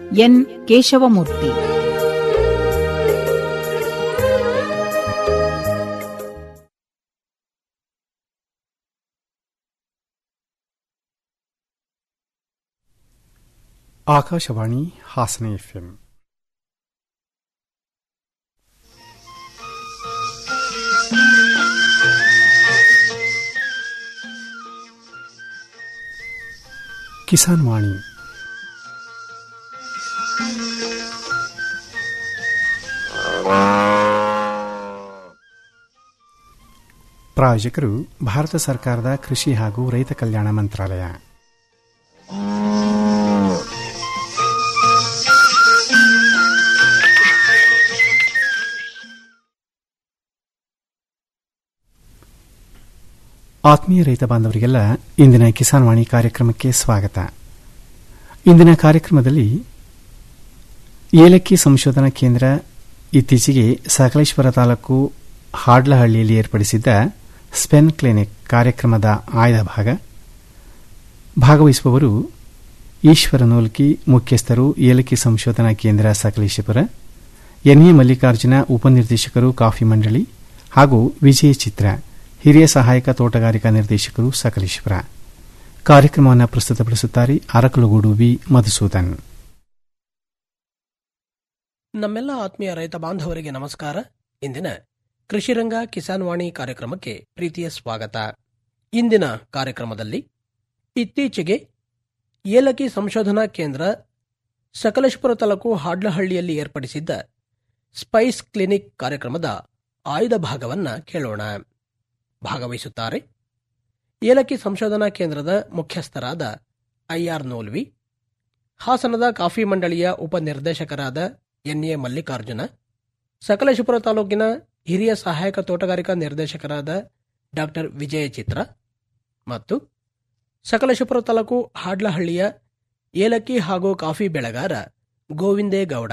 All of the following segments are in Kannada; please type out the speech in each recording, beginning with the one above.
ಎನ್ ಕೇಶವಮೂರ್ತಿ ಆಕಾಶವಾಣಿ ಹಾಸನ ಎಫ್ಎಂ ಕಿಸಾನ್ ವಾಣಿ ಪ್ರಾಯೋಜಕರು ಭಾರತ ಸರ್ಕಾರದ ಕೃಷಿ ಹಾಗೂ ರೈತ ಕಲ್ಯಾಣ ಮಂತ್ರಾಲಯ ಆತ್ಮೀಯ ರೈತ ಬಾಂಧವರಿಗೆಲ್ಲ ಇಂದಿನ ಕಿಸಾನ್ ವಾಣಿ ಕಾರ್ಯಕ್ರಮಕ್ಕೆ ಸ್ವಾಗತ ಇಂದಿನ ಕಾರ್ಯಕ್ರಮದಲ್ಲಿ ಏಲಕ್ಕಿ ಸಂಶೋಧನಾ ಕೇಂದ್ರ ಇತ್ತೀಚೆಗೆ ಸಕಲೇಶ್ವರ ತಾಲೂಕು ಹಾಡ್ಲಹಳ್ಳಿಯಲ್ಲಿ ಏರ್ಪಡಿಸಿದ್ದ ಸ್ಪೆನ್ ಕ್ಲಿನಿಕ್ ಕಾರ್ಯಕ್ರಮದ ಆಯ್ದ ಭಾಗ ಭಾಗವಹಿಸುವವರು ಈಶ್ವರ ನೂಲ್ಕಿ ಮುಖ್ಯಸ್ಥರು ಏಲಕ್ಕಿ ಸಂಶೋಧನಾ ಕೇಂದ್ರ ಸಕಲೇಶಪುರ ಎನ್ಎ ಮಲ್ಲಿಕಾರ್ಜುನ ಉಪನಿರ್ದೇಶಕರು ಕಾಫಿ ಮಂಡಳಿ ಹಾಗೂ ವಿಜಯ ಚಿತ್ರ ಹಿರಿಯ ಸಹಾಯಕ ತೋಟಗಾರಿಕಾ ನಿರ್ದೇಶಕರು ಸಕಲೇಶ್ವರ ಕಾರ್ಯಕ್ರಮವನ್ನು ಪ್ರಸ್ತುತಪಡಿಸುತ್ತಾರೆ ಅರಕಲುಗೂಡು ವಿ ಮಧುಸೂದನ್ ನಮ್ಮೆಲ್ಲ ಆತ್ಮೀಯ ರೈತ ಬಾಂಧವರಿಗೆ ನಮಸ್ಕಾರ ಇಂದಿನ ಕೃಷಿರಂಗ ಕಿಸಾನ್ ವಾಣಿ ಕಾರ್ಯಕ್ರಮಕ್ಕೆ ಪ್ರೀತಿಯ ಸ್ವಾಗತ ಇಂದಿನ ಕಾರ್ಯಕ್ರಮದಲ್ಲಿ ಇತ್ತೀಚೆಗೆ ಏಲಕ್ಕಿ ಸಂಶೋಧನಾ ಕೇಂದ್ರ ಸಕಲೇಶ್ಪುರ ತಾಲೂಕು ಹಾಡ್ಲಹಳ್ಳಿಯಲ್ಲಿ ಏರ್ಪಡಿಸಿದ್ದ ಸ್ಪೈಸ್ ಕ್ಲಿನಿಕ್ ಕಾರ್ಯಕ್ರಮದ ಆಯ್ದ ಭಾಗವನ್ನ ಕೇಳೋಣ ಭಾಗವಹಿಸುತ್ತಾರೆ ಏಲಕ್ಕಿ ಸಂಶೋಧನಾ ಕೇಂದ್ರದ ಮುಖ್ಯಸ್ಥರಾದ ಐಆರ್ ನೋಲ್ವಿ ಹಾಸನದ ಕಾಫಿ ಮಂಡಳಿಯ ಉಪನಿರ್ದೇಶಕರಾದ ಎನ್ಎ ಮಲ್ಲಿಕಾರ್ಜುನ ಸಕಲೇಶಪುರ ತಾಲೂಕಿನ ಹಿರಿಯ ಸಹಾಯಕ ತೋಟಗಾರಿಕಾ ನಿರ್ದೇಶಕರಾದ ಡಾಕ್ಟರ್ ವಿಜಯ ಚಿತ್ರ ಮತ್ತು ಸಕಲೇಶಪುರ ತಾಲೂಕು ಹಾಡ್ಲಹಳ್ಳಿಯ ಏಲಕ್ಕಿ ಹಾಗೂ ಕಾಫಿ ಬೆಳೆಗಾರ ಗೋವಿಂದೇಗೌಡ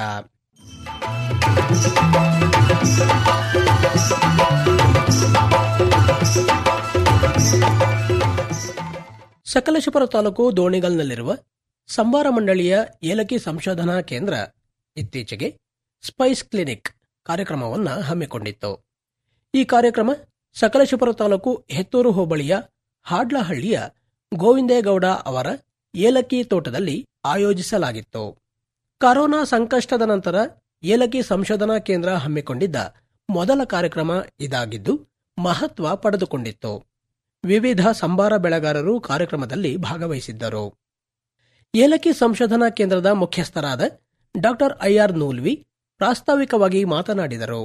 ಸಕಲೇಶಪುರ ತಾಲೂಕು ದೋಣಿಗಲ್ನಲ್ಲಿರುವ ಸಂಬಾರ ಮಂಡಳಿಯ ಏಲಕ್ಕಿ ಸಂಶೋಧನಾ ಕೇಂದ್ರ ಇತ್ತೀಚೆಗೆ ಸ್ಪೈಸ್ ಕ್ಲಿನಿಕ್ ಕಾರ್ಯಕ್ರಮವನ್ನು ಹಮ್ಮಿಕೊಂಡಿತ್ತು ಈ ಕಾರ್ಯಕ್ರಮ ಸಕಲೇಶಪುರ ತಾಲೂಕು ಹೆತ್ತೂರು ಹೋಬಳಿಯ ಹಾಡ್ಲಹಳ್ಳಿಯ ಗೋವಿಂದೇಗೌಡ ಅವರ ಏಲಕ್ಕಿ ತೋಟದಲ್ಲಿ ಆಯೋಜಿಸಲಾಗಿತ್ತು ಕರೋನಾ ಸಂಕಷ್ಟದ ನಂತರ ಏಲಕ್ಕಿ ಸಂಶೋಧನಾ ಕೇಂದ್ರ ಹಮ್ಮಿಕೊಂಡಿದ್ದ ಮೊದಲ ಕಾರ್ಯಕ್ರಮ ಇದಾಗಿದ್ದು ಮಹತ್ವ ಪಡೆದುಕೊಂಡಿತ್ತು ವಿವಿಧ ಸಂಬಾರ ಬೆಳೆಗಾರರು ಕಾರ್ಯಕ್ರಮದಲ್ಲಿ ಭಾಗವಹಿಸಿದ್ದರು ಏಲಕ್ಕಿ ಸಂಶೋಧನಾ ಕೇಂದ್ರದ ಮುಖ್ಯಸ್ಥರಾದ ಡಾಕ್ಟರ್ ಐಆರ್ ನೂಲ್ವಿ ಪ್ರಾಸ್ತಾವಿಕವಾಗಿ ಮಾತನಾಡಿದರು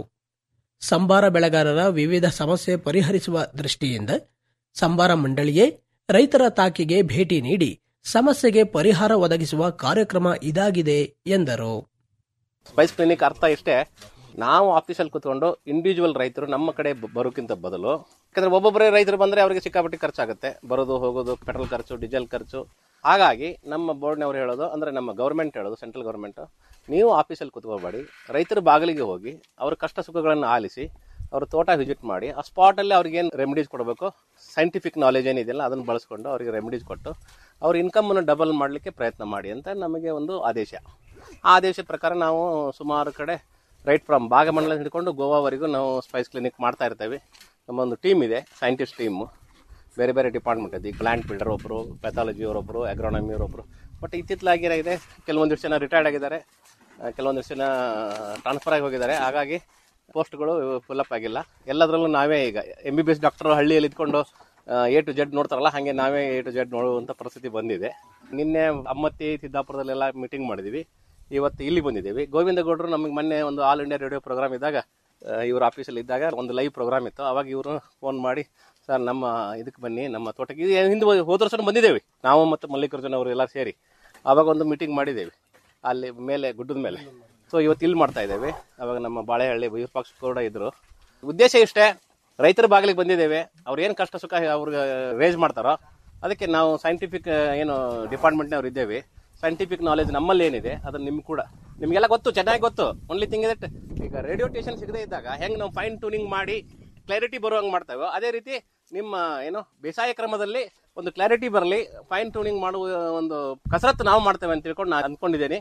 ಸಂಬಾರ ಬೆಳೆಗಾರರ ವಿವಿಧ ಸಮಸ್ಯೆ ಪರಿಹರಿಸುವ ದೃಷ್ಟಿಯಿಂದ ಸಂಬಾರ ಮಂಡಳಿಯೇ ರೈತರ ತಾಕಿಗೆ ಭೇಟಿ ನೀಡಿ ಸಮಸ್ಯೆಗೆ ಪರಿಹಾರ ಒದಗಿಸುವ ಕಾರ್ಯಕ್ರಮ ಇದಾಗಿದೆ ಎಂದರು ಸ್ಪೈಸ್ ಕ್ಲಿನಿಕ್ ಅರ್ಥ ಇಷ್ಟೇ ನಾವು ಆಫೀಸಲ್ಲಿ ಕೂತ್ಕೊಂಡು ಇಂಡಿವಿಜುವಲ್ ರೈತರು ನಮ್ಮ ಕಡೆ ಬ- ಬರೋಕ್ಕಿಂತ ಬದಲು ಯಾಕಂದ್ರೆ ಒಬ್ಬೊಬ್ಬರೇ ರೈತರು ಬಂದ್ರೆ ಅವರಿಗೆ ಸಿಕ್ಕಾಪಟ್ಟಿ ಖರ್ಚಾಗುತ್ತೆ ಬರೋದು ಹೋಗೋದು ಪೆಟ್ರೋಲ್ ಖರ್ಚು ಡೀಸೆಲ್ ಖರ್ಚು ಹಾಗಾಗಿ ನಮ್ಮ ಬೋರ್ಡ್ನವ್ರು ಹೇಳೋದು ಅಂದ್ರೆ ನಮ್ಮ ಗೌರ್ಮೆಂಟ್ ಹೇಳೋದು ಸೆಂಟ್ರಲ್ ಗೌರ್ಮೆಂಟ್ ನೀವು ಆಫೀಸಲ್ಲಿ ಕೂತ್ಕೋಬೇಡಿ ರೈತರ ಬಾಗಿಲಿಗೆ ಹೋಗಿ ಅವ್ರ ಕಷ್ಟ ಸುಖಗಳನ್ನು ಆಲಿಸಿ ಅವ್ರ ತೋಟ ವಿಸಿಟ್ ಮಾಡಿ ಆ ಸ್ಪಾಟಲ್ಲಿ ಅವ್ರಿಗೆ ಏನು ರೆಮಿಡೀಸ್ ಕೊಡಬೇಕು ಸೈಂಟಿಫಿಕ್ ನಾಲೆಜ್ ಏನಿದೆಯಲ್ಲ ಅದನ್ನು ಬಳಸ್ಕೊಂಡು ಅವರಿಗೆ ರೆಮಿಡೀಸ್ ಕೊಟ್ಟು ಅವ್ರ ಇನ್ಕಮನ್ನು ಡಬಲ್ ಮಾಡಲಿಕ್ಕೆ ಪ್ರಯತ್ನ ಮಾಡಿ ಅಂತ ನಮಗೆ ಒಂದು ಆದೇಶ ಆ ಆದೇಶದ ಪ್ರಕಾರ ನಾವು ಸುಮಾರು ಕಡೆ ರೈಟ್ ಫ್ರಮ್ ಭಾಗಮಂಡಲ ಹಿಡ್ಕೊಂಡು ಗೋವಾವರೆಗೂ ನಾವು ಸ್ಪೈಸ್ ಕ್ಲಿನಿಕ್ ಮಾಡ್ತಾ ಇರ್ತೇವೆ ನಮ್ಮೊಂದು ಟೀಮ್ ಇದೆ ಸೈಂಟಿಸ್ಟ್ ಟೀಮು ಬೇರೆ ಬೇರೆ ಡಿಪಾರ್ಟ್ಮೆಂಟ್ ಇದೆ ಪ್ಲಾಂಟ್ ಬಿಲ್ಡರ್ ಒಬ್ಬರು ಪೆಥಾಲಜಿ ಅವರೊಬ್ಬರು ಅಗ್ರಾನಮಿ ಅವರೊಬ್ಬರು ಬಟ್ ಇತ್ತಿತ್ತಲಾಗಿ ಏನಾಗಿದೆ ಕೆಲವೊಂದಿಷ್ಟು ಜನ ರಿಟೈರ್ಡ್ ಆಗಿದ್ದಾರೆ ಆ, ಕೆಲವೊಂದಿಷ್ಟು ಜನ ಟ್ರಾನ್ಸ್ಫರ್ ಆಗಿ ಹೋಗಿದ್ದಾರೆ ಹಾಗಾಗಿ ಪೋಸ್ಟ್ಗಳು ಫುಲ್ ಆಗಿಲ್ಲ ಎಲ್ಲದರಲ್ಲೂ ನಾವೇ ಈಗ M B B S doctor ಹಳ್ಳಿಯಲ್ಲಿ ಇದ್ಕೊಂಡು ಎ ಟು ಜೆಡ್ ನೋಡ್ತಾರಲ್ಲ ಹಾಗೆ ನಾವೇ ಎ ಟು ಜೆಡ್ ನೋಡುವಂಥ ಪರಿಸ್ಥಿತಿ ಬಂದಿದೆ ನಿನ್ನೆ ಅಮ್ಮತ್ತಿ ಸಿದ್ದಾಪುರದಲ್ಲೆಲ್ಲ ಮೀಟಿಂಗ್ ಮಾಡಿದ್ವಿ ಇವತ್ತು ಇಲ್ಲಿ ಬಂದಿದ್ದೀವಿ ಗೋವಿಂದ ಗೌಡರು ನಮಗೆ ಮೊನ್ನೆ ಒಂದು ಆಲ್ ಇಂಡಿಯಾ ರೇಡಿಯೋ ಪ್ರೋಗ್ರಾಮ್ ಇದ್ದಾಗ ಆ, ಇವ್ರ ಆಫೀಸಲ್ಲಿ ಇದ್ದಾಗ ಒಂದು ಲೈವ್ ಪ್ರೋಗ್ರಾಮ್ ಇತ್ತು ಅವಾಗ ಇವರು ಫೋನ್ ಮಾಡಿ ಸರ್ ನಮ್ಮ ಇದಕ್ಕೆ ಬನ್ನಿ ನಮ್ಮ ತೋಟಕ್ಕೆ ಇದು ಹಿಂದೆ ಹೋದ ವರ್ಷ ಬಂದಿದ್ದೇವೆ ನಾವು ಮತ್ತು ಮಲ್ಲಿಕಾರ್ಜುನ ಅವರು ಎಲ್ಲ ಸೇರಿ ಆವಾಗ ಒಂದು ಮೀಟಿಂಗ್ ಮಾಡಿದ್ದೇವೆ ಅಲ್ಲಿ ಮೇಲೆ ಗುಡ್ಡದ ಮೇಲೆ ಸೊ ಇವತ್ತು ಇಲ್ಲಿ ಮಾಡ್ತಾ ಇದ್ದೇವೆ ಅವಾಗ ನಮ್ಮ ಬಾಳೆಹಳ್ಳಿ ವಿರೂಪಾಕ್ಷ ಕೂಡ ಇದ್ರು ಉದ್ದೇಶ ಇಷ್ಟೇ ರೈತರ ಬಾಗಿಲಿಗೆ ಬಂದಿದ್ದೇವೆ ಅವ್ರು ಏನು ಕಷ್ಟ ಸುಖ ಅವ್ರಿಗೆ ರೇಸ್ ಮಾಡ್ತಾರೋ ಅದಕ್ಕೆ ನಾವು ಸೈಂಟಿಫಿಕ್ ಏನು ಡಿಪಾರ್ಟ್ಮೆಂಟ್ನವ್ರು ಇದ್ದೇವೆ ಸೈಂಟಿಫಿಕ್ ನಾಲೆಜ್ ನಮ್ಮಲ್ಲಿ ಏನಿದೆ ಅದನ್ನ ನಿಮ್ಗೆ ಕೂಡ ನಿಮಗೆಲ್ಲ ಗೊತ್ತು ಚೆನ್ನಾಗಿ ಗೊತ್ತು ಓನ್ಲಿ ಥಿಂಗ್ ದಟ್ ಈಗ ರೇಡಿಯೋ ಸ್ಟೇಷನ್ ಸಿಗದೇ ಇದ್ದಾಗ ಹೆಂಗೆ ನಾವು ಫೈನ್ ಟ್ಯೂನಿಂಗ್ ಮಾಡಿ ಕ್ಲಾರಿಟಿ ಬರುವಂಗೆ ಮಾಡ್ತೇವೆ ಅದೇ ರೀತಿ ನಿಮ್ಮ ಏನು ಬೇಸಾಯ ಕ್ರಮದಲ್ಲಿ ಒಂದು ಕ್ಲಾರಿಟಿ ಬರಲಿ ಫೈನ್ ಟ್ಯೂನಿಂಗ್ ಮಾಡುವ ಒಂದು ಕಸರತ್ತು ನಾವು ಮಾಡ್ತೇವೆ ಅಂತ ತಿಳ್ಕೊಂಡು ನಾನು ಅಂದ್ಕೊಂಡಿದ್ದೇನೆ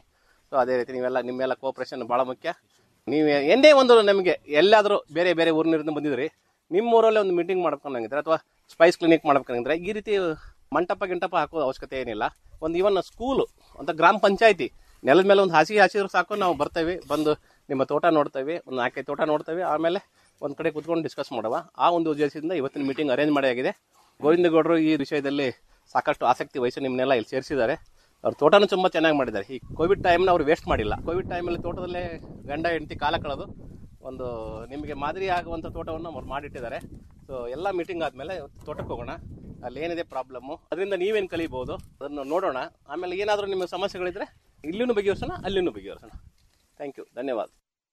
ಸೊ ಅದೇ ರೀತಿ ನೀವೆಲ್ಲ ನಿಮ್ಮೆಲ್ಲ ಕೋಪರೇಷನ್ ಬಹಳ ಮುಖ್ಯ ನೀವು ಎಂದೇ ಒಂದು ನಮಗೆ ಎಲ್ಲಾದರೂ ಬೇರೆ ಬೇರೆ ಊರಿನಿಂದ ಬಂದಿದ್ರಿ ನಿಮ್ಮ ಊರಲ್ಲೇ ಒಂದು ಮೀಟಿಂಗ್ ಮಾಡ್ಕೊಂಡಂಗಿದ್ರೆ ಅಥವಾ ಸ್ಪೈಸ್ ಕ್ಲಿನಿಕ್ ಮಾಡ್ಬೇಕಂಗಿದ್ರೆ ಈ ರೀತಿ ಮಂಟಪ ಗಿಂಟಪ ಹಾಕೋ ಅವಶ್ಯಕತೆ ಏನಿಲ್ಲ ಒಂದು ಇವನ್ ಸ್ಕೂಲು ಅಂತ ಗ್ರಾಮ ಪಂಚಾಯತಿ ನೆಲದ ಮೇಲೆ ಒಂದು ಹಾಸಿಗೆ ಹಾಸಿದ್ರು ಸಾಕು ನಾವು ಬರ್ತೇವೆ ಬಂದು ನಿಮ್ಮ ತೋಟ ನೋಡ್ತೇವೆ ಒಂದು ನಾಲ್ಕೈದು ತೋಟ ನೋಡ್ತೇವೆ ಆಮೇಲೆ ಒಂದು ಕಡೆ ಕುತ್ಕೊಂಡು ಡಿಸ್ಕಸ್ ಮಾಡುವ ಆ ಒಂದು ಉದ್ದೇಶದಿಂದ ಇವತ್ತಿನ ಮೀಟಿಂಗ್ ಅರೇಂಜ್ ಮಾಡಿಯಾಗಿದೆ ಗೋವಿಂದಗೌಡರು ಈ ವಿಷಯದಲ್ಲಿ ಸಾಕಷ್ಟು ಆಸಕ್ತಿ ವಹಿಸಿ ನಿಮ್ಮನ್ನೆಲ್ಲ ಇಲ್ಲಿ ಸೇರಿಸಿದ್ದಾರೆ ಅವ್ರ ತೋಟನೂ ತುಂಬ ಚೆನ್ನಾಗಿ ಮಾಡಿದ್ದಾರೆ ಈ ಕೋವಿಡ್ ಟೈಮ್ನ ಅವ್ರು ವೇಸ್ಟ್ ಮಾಡಿಲ್ಲ ಕೋವಿಡ್ ಟೈಮಲ್ಲಿ ತೋಟದಲ್ಲೇ ಗಂಡ ಹೆಂಡತಿ ಕಾಲ ಕಳೆದು ಒಂದು ನಿಮಗೆ ಮಾದರಿ ಆಗುವಂಥ ತೋಟವನ್ನು ಅವ್ರು ಮಾಡಿಟ್ಟಿದ್ದಾರೆ ಸೊ ಎಲ್ಲ ಮೀಟಿಂಗ್ ಆದಮೇಲೆ ತೋಟಕ್ಕೆ ಹೋಗೋಣ ಅಲ್ಲಿ ಏನಿದೆ ಪ್ರಾಬ್ಲಮ್ಮು ಅದರಿಂದ ನೀವೇನು ಕಲಿಬೋದು ಅದನ್ನು ನೋಡೋಣ ಆಮೇಲೆ ಏನಾದರೂ ನಿಮಗೆ ಸಮಸ್ಯೆಗಳಿದ್ರೆ ಇಲ್ಲಿನೂ ಬಗೆಹರಿಸೋಣ ಅಲ್ಲಿನೂ ಬಗೆಹರಿಸೋಣ ಥ್ಯಾಂಕ್ ಯು ಧನ್ಯವಾದ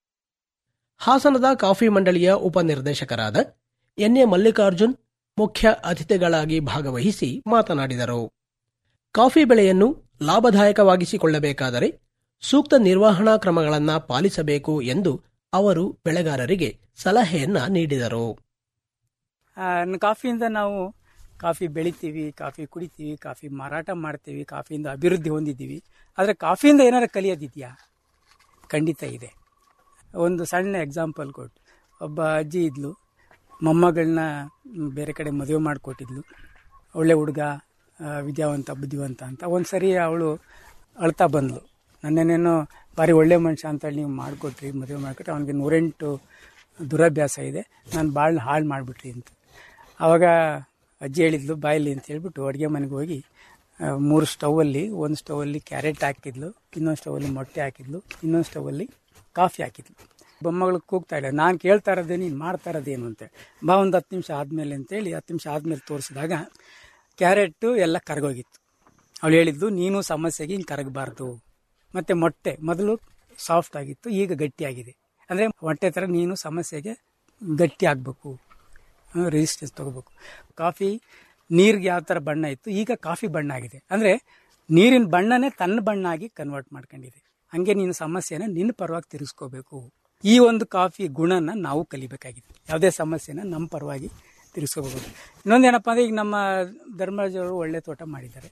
ಹಾಸನದ ಕಾಫಿ ಮಂಡಳಿಯ ಉಪನಿರ್ದೇಶಕರಾದ ಎನ್ ಎ ಮಲ್ಲಿಕಾರ್ಜುನ್ ಮುಖ್ಯ ಅತಿಥಿಗಳಾಗಿ ಭಾಗವಹಿಸಿ ಮಾತನಾಡಿದರು ಕಾಫಿ ಬೆಳೆಯನ್ನು ಲಾಭದಾಯಕವಾಗಿಸಿಕೊಳ್ಳಬೇಕಾದರೆ ಸೂಕ್ತ ನಿರ್ವಹಣಾ ಕ್ರಮಗಳನ್ನು ಪಾಲಿಸಬೇಕು ಎಂದು ಅವರು ಬೆಳೆಗಾರರಿಗೆ ಸಲಹೆಯನ್ನ ನೀಡಿದರು ಆ, ನ- ಕಾಫಿಯಿಂದ ನಾವು ಕಾಫಿ ಬೆಳಿತೀವಿ ಕಾಫಿ ಕುಡಿತೀವಿ ಕಾಫಿ ಮಾರಾಟ ಮಾಡ್ತೀವಿ ಕಾಫಿಯಿಂದ ಅಭಿವೃದ್ಧಿ ಹೊಂದಿದ್ದೀವಿ ಆದರೆ ಕಾಫಿಯಿಂದ ಏನಾರು ಕಲಿಯೋದಿದೆಯಾ ಖಂಡಿತ ಇದೆ ಒಂದು ಸಣ್ಣ ಎಕ್ಸಾಂಪಲ್ ಕೊಟ್ಟು ಒಬ್ಬ ಅಜ್ಜಿ ಇದ್ಲು ಮೊಮ್ಮಗಳನ್ನ ಮ್, ಬೇರೆ ಕಡೆ ಮದುವೆ ಮಾಡಿಕೊಟ್ಟಿದ್ಲು ಒಳ್ಳೆ ಹುಡುಗ ಆ, ವಿದ್ಯಾವಂತ ಬುದ್ಧಿವಂತ ಅಂತ ಒಂದು ಸರಿ ಅವಳು ಅಳ್ತಾ ಬಂದ್ಲು ನನ್ನೇನೇನೋ ಭಾರಿ ಒಳ್ಳೆ ಮನುಷ್ಯ ಅಂತೇಳಿ ನೀವು ಮಾಡಿಕೊಟ್ರಿ ಮದುವೆ ಮಾಡಿಕೊಟ್ರಿ ಅವನಿಗೆ ನೂರೆಂಟು ದುರಭ್ಯಾಸ ಇದೆ ನಾನು ಭಾಳ ಹಾಳು ಮಾಡಿಬಿಟ್ರಿ ಅಂತ ಆವಾಗ ಅಜ್ಜಿ ಹೇಳಿದ್ಲು ಬಾಯಲ್ಲಿ ಅಂತ ಹೇಳ್ಬಿಟ್ಟು ಅಡುಗೆ ಮನೆಗೆ ಹೋಗಿ ಆ, ಮೂರು ಸ್ಟವಲ್ಲಿ ಒಂದು ಸ್ಟವಲ್ಲಿ ಕ್ಯಾರೆಟ್ ಹಾಕಿದ್ಲು ಇನ್ನೊಂದು ಸ್ಟವಲ್ಲಿ ಮೊಟ್ಟೆ ಹಾಕಿದ್ಲು ಇನ್ನೊಂದು ಸ್ಟವಲ್ಲಿ ಕಾಫಿ ಹಾಕಿದ್ಲು ಬೊಮ್ಮಗಳು ಕೂಗ್ತಾ ಇಲ್ಲ ನಾನು ಕೇಳ್ತಾ ಇರೋದೇ ನೀನು ಮಾಡ್ತಾ ಇರೋದೇನು ಅಂತೇಳಿ ಬಾ ಒಂದು ಹತ್ತು ನಿಮಿಷ ಆದಮೇಲೆ ಅಂತೇಳಿ ಹತ್ತು ನಿಮಿಷ ಆದಮೇಲೆ ತೋರಿಸಿದಾಗ ಕ್ಯಾರೆಟು ಎಲ್ಲ ಕರಗೋಗಿತ್ತು ಅವಳು ಹೇಳಿದ್ದು ನೀನು ಸಮಸ್ಯೆಗೆ ಹಿಂಗೆ ಕರಗಬಾರ್ದು ಮತ್ತು ಮೊಟ್ಟೆ ಮೊದಲು ಸಾಫ್ಟ್ ಆಗಿತ್ತು ಈಗ ಗಟ್ಟಿಯಾಗಿದೆ ಅಂದರೆ ಮೊಟ್ಟೆ ಥರ ನೀನು ಸಮಸ್ಯೆಗೆ ಗಟ್ಟಿ ಆಗಬೇಕು ರೆಸಿಸ್ಟೆನ್ಸ್ ತಗೋಬೇಕು ಕಾಫಿ ನೀರಿಗೆ ಯಾವ ಥರ ಬಣ್ಣ ಇತ್ತು ಈಗ ಕಾಫಿ ಬಣ್ಣ ಆಗಿದೆ ಅಂದರೆ ನೀರಿನ ಬಣ್ಣನೇ ತನ್ನ ಬಣ್ಣ ಆಗಿ ಕನ್ವರ್ಟ್ ಮಾಡ್ಕೊಂಡಿದೆ ಹಂಗೆ ನೀನು ಸಮಸ್ಯೆನ ನಿನ್ನ ಪರವಾಗಿ ತಿರ್ಗಿಸ್ಕೋಬೇಕು ಈ ಒಂದು ಕಾಫಿ ಗುಣನ ನಾವು ಕಲಿಬೇಕಾಗಿದೆ ಯಾವುದೇ ಸಮಸ್ಯೆನ ನಮ್ಮ ಪರವಾಗಿ ತಿರ್ಗಿಸ್ಕೋಬೇಕು ಇನ್ನೊಂದೇನಪ್ಪ ಅಂದರೆ ಈಗ ನಮ್ಮ ಧರ್ಮರಾಜವರು ಒಳ್ಳೆ ತೋಟ ಮಾಡಿದ್ದಾರೆ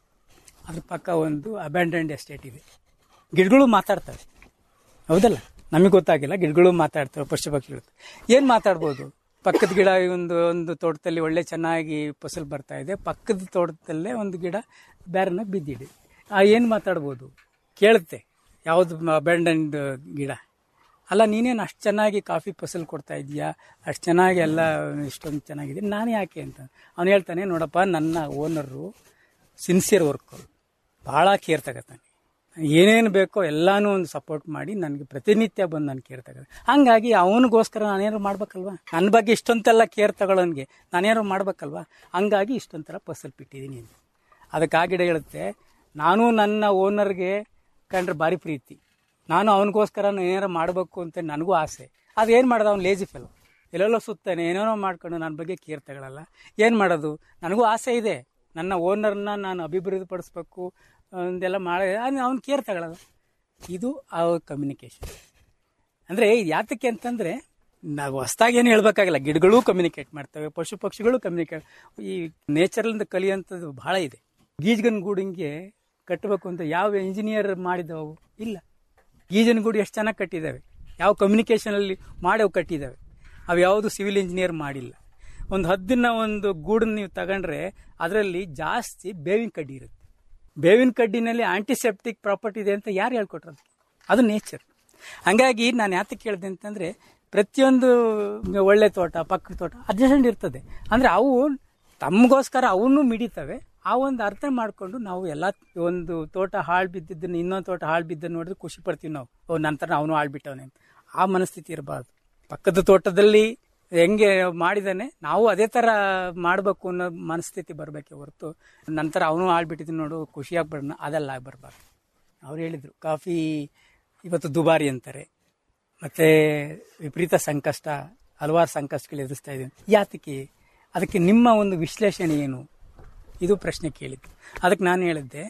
ಅದ್ರ ಪಕ್ಕ ಒಂದು ಅಬ್ಯಾಂಡೆಂಡ್ ಎಸ್ಟೇಟ್ ಇದೆ ಗಿಡಗಳು ಮಾತಾಡ್ತವೆ ಹೌದಲ್ಲ ನಮಗೆ ಗೊತ್ತಾಗಿಲ್ಲ ಗಿಡಗಳು ಮಾತಾಡ್ತವೆ ಪಶು ಪಕ್ಷಿಗಳು ಏನು ಮಾತಾಡ್ಬೋದು ಪಕ್ಕದ ಗಿಡ ಒಂದು ಒಂದು ತೋಟದಲ್ಲಿ ಒಳ್ಳೆ ಚೆನ್ನಾಗಿ ಫಸಲು ಬರ್ತಾ ಇದೆ ಪಕ್ಕದ ತೋಟದಲ್ಲೇ ಒಂದು ಗಿಡ ಬೇರನ್ನ ಬಿದ್ದಿದೆ ಆ ಏನು ಮಾತಾಡ್ಬೋದು ಕೇಳುತ್ತೆ ಯಾವುದು ಅಬ್ಯಾಂಡೆಂಡ್ ಗಿಡ ಅಲ್ಲ ನೀನೇನು ಅಷ್ಟು ಚೆನ್ನಾಗಿ ಕಾಫಿ ಫಸಲು ಕೊಡ್ತಾ ಇದೀಯಾ ಅಷ್ಟು ಚೆನ್ನಾಗಿ ಎಲ್ಲ ಇಷ್ಟೊಂದು ಚೆನ್ನಾಗಿದೆ ನಾನು ಯಾಕೆ ಅಂತ ಅವನು ಹೇಳ್ತಾನೆ ನೋಡಪ್ಪ ನನ್ನ ಓನರು ಸಿನ್ಸಿಯರ್ ವರ್ಕರು ಭಾಳ ಕೇರ್ ತಗೋತಾನೆ ಏನೇನು ಬೇಕೋ ಎಲ್ಲಾನು ಒಂದು ಸಪೋರ್ಟ್ ಮಾಡಿ ನನಗೆ ಪ್ರತಿನಿತ್ಯ ಬಂದು ನಾನು ಕೇರ್ ತಗೋದು ಹಂಗಾಗಿ ಅವನಿಗೋಸ್ಕರ ನಾನೇನಾರು ಮಾಡ್ಬೇಕಲ್ವಾ ನನ್ನ ಬಗ್ಗೆ ಇಷ್ಟೊಂತೆಲ್ಲ ಕೇರ್ ತಗೊಳ್ಳೋನ್ಗೆ ನಾನೇನಾರು ಮಾಡ್ಬೇಕಲ್ವಾ ಹಂಗಾಗಿ ಇಷ್ಟೊಂಥರ ಫಸಲು ಬಿಟ್ಟಿದ್ದೀನಿ ಅಂತ ಅದಕ್ಕೆ ಆ ಗಿಡ ಹೇಳುತ್ತೆ ನಾನು ನನ್ನ ಓನರ್ಗೆ ಕಂಡ್ರೆ ಭಾರಿ ಪ್ರೀತಿ ನಾನು ಅವನಿಗೋಸ್ಕರ ಏನಾರು ಮಾಡಬೇಕು ಅಂತ ನನಗೂ ಆಸೆ ಅದೇನು ಮಾಡೋದು ಅವ್ನು ಲೇಜಿ ಫೆಲೋ ಎಲ್ಲೆಲ್ಲೋ ಸುತ್ತಾನೆ ಏನೇನೋ ಮಾಡ್ಕೊಂಡು ನನ್ನ ಬಗ್ಗೆ ಕೇರ್ ತಗೊಳ್ಳಲ್ಲ ಏನು ಮಾಡೋದು ನನಗೂ ಆಸೆ ಇದೆ ನನ್ನ ಓನರ್ನ ನಾನು ಅಭಿವೃದ್ಧಿ ಪಡಿಸ್ಬೇಕು ಒಂದೆಲ್ಲ ಮಾಡಿ ಅವ್ನು ಕೇರ್ ತಗೊಳ್ಳಲ್ಲ ಇದು ಆ ಕಮ್ಯುನಿಕೇಶನ್ ಅಂದರೆ ಯಾತಕ್ಕೆ ಅಂತಂದರೆ ನಾವು ಹೊಸ್ದಾಗಿ ಏನು ಹೇಳ್ಬೇಕಾಗಿಲ್ಲ ಗಿಡಗಳು ಕಮ್ಯುನಿಕೇಟ್ ಮಾಡ್ತವೆ ಪಶು ಪಕ್ಷಿಗಳು ಕಮ್ಯುನಿಕೇಟ್ ಈ ನೇಚರ್ಲಿಂದ ಕಲಿಯುವಂಥದ್ದು ಬಹಳ ಇದೆ ಗೀಜ್ಗನ್ ಗೂಡಿಂಗೆ ಕಟ್ಟಬೇಕು ಅಂತ ಯಾವ ಇಂಜಿನಿಯರ್ ಮಾಡಿದವು ಇಲ್ಲ ಗೀಜನ್ ಗೂಡು ಎಷ್ಟು ಚೆನ್ನಾಗಿ ಕಟ್ಟಿದ್ದಾವೆ ಯಾವ ಕಮ್ಯುನಿಕೇಷನಲ್ಲಿ ಮಾಡಿ ಅವು ಕಟ್ಟಿದ್ದಾವೆ ಅವು ಯಾವುದು ಸಿವಿಲ್ ಇಂಜಿನಿಯರ್ ಮಾಡಿಲ್ಲ ಒಂದು ಹದ್ದಿನ ಒಂದು ಗೂಡನ್ನ ನೀವು ತಗೊಂಡ್ರೆ ಅದರಲ್ಲಿ ಜಾಸ್ತಿ ಬೇವಿನ ಕಡ್ಡಿ ಇರುತ್ತೆ ಬೇವಿನ ಕಡ್ಡಿನಲ್ಲಿ ಆಂಟಿಸೆಪ್ಟಿಕ್ ಪ್ರಾಪರ್ಟಿ ಇದೆ ಅಂತ ಯಾರು ಹೇಳ್ಕೊಟ್ರು ಅದಕ್ಕೆ ಅದು ನೇಚರ್ ಹಂಗಾಗಿ ನಾನು ಯಾತಕ್ಕೆ ಕೇಳಿದೆ ಅಂತಂದ್ರೆ ಪ್ರತಿಯೊಂದು ಒಳ್ಳೆ ತೋಟ ಪಕ್ಕದ ತೋಟ ಅಡ್ಜಸ್ಟೆಂಟ್ ಇರ್ತದೆ ಅಂದ್ರೆ ಅವು ತಮಗೋಸ್ಕರ ಅವನು ಮಿಡಿತವೆ ಆ ಒಂದು ಅರ್ಥ ಮಾಡಿಕೊಂಡು ನಾವು ಎಲ್ಲ ಒಂದು ತೋಟ ಹಾಳು ಬಿದ್ದಿದ್ದನ್ನು ಇನ್ನೊಂದು ತೋಟ ಹಾಳು ಬಿದ್ದನ್ನು ನೋಡಿದ್ರೆ ಖುಷಿ ಪಡ್ತೀವಿ ನಾವು ಓ ನಂತರ ಅವನು ಹಾಳು ಬಿಟ್ಟವನೆ ಅಂತ ಆ ಮನಸ್ಥಿತಿ ಇರಬಾರ್ದು ಪಕ್ಕದ ತೋಟದಲ್ಲಿ ಹೆಂಗೆ ಮಾಡಿದಾನೆ ನಾವು ಅದೇ ಥರ ಮಾಡಬೇಕು ಅನ್ನೋ ಮನಸ್ಥಿತಿ ಬರಬೇಕೆ ಹೊರತು ನಂತರ ಅವನು ಆಳ್ಬಿಟ್ಟಿದ್ದು ನೋಡು ಖುಷಿಯಾಗಿ ಬರೋಣ ಅದೆಲ್ಲ ಬರಬಾರ್ದು ಅವ್ರು ಹೇಳಿದರು ಕಾಫಿ ಇವತ್ತು ದುಬಾರಿ ಅಂತಾರೆ ಮತ್ತು ವಿಪರೀತ ಸಂಕಷ್ಟ ಹಲವಾರು ಸಂಕಷ್ಟಗಳು ಎದುರಿಸ್ತಾ ಇದ್ದೀವಿ ಯಾತಕ್ಕೆ ಅದಕ್ಕೆ ನಿಮ್ಮ ಒಂದು ವಿಶ್ಲೇಷಣೆ ಏನು ಇದು ಪ್ರಶ್ನೆ ಕೇಳಿದ್ದು ಅದಕ್ಕೆ ನಾನು ಹೇಳಿದ್ದೆ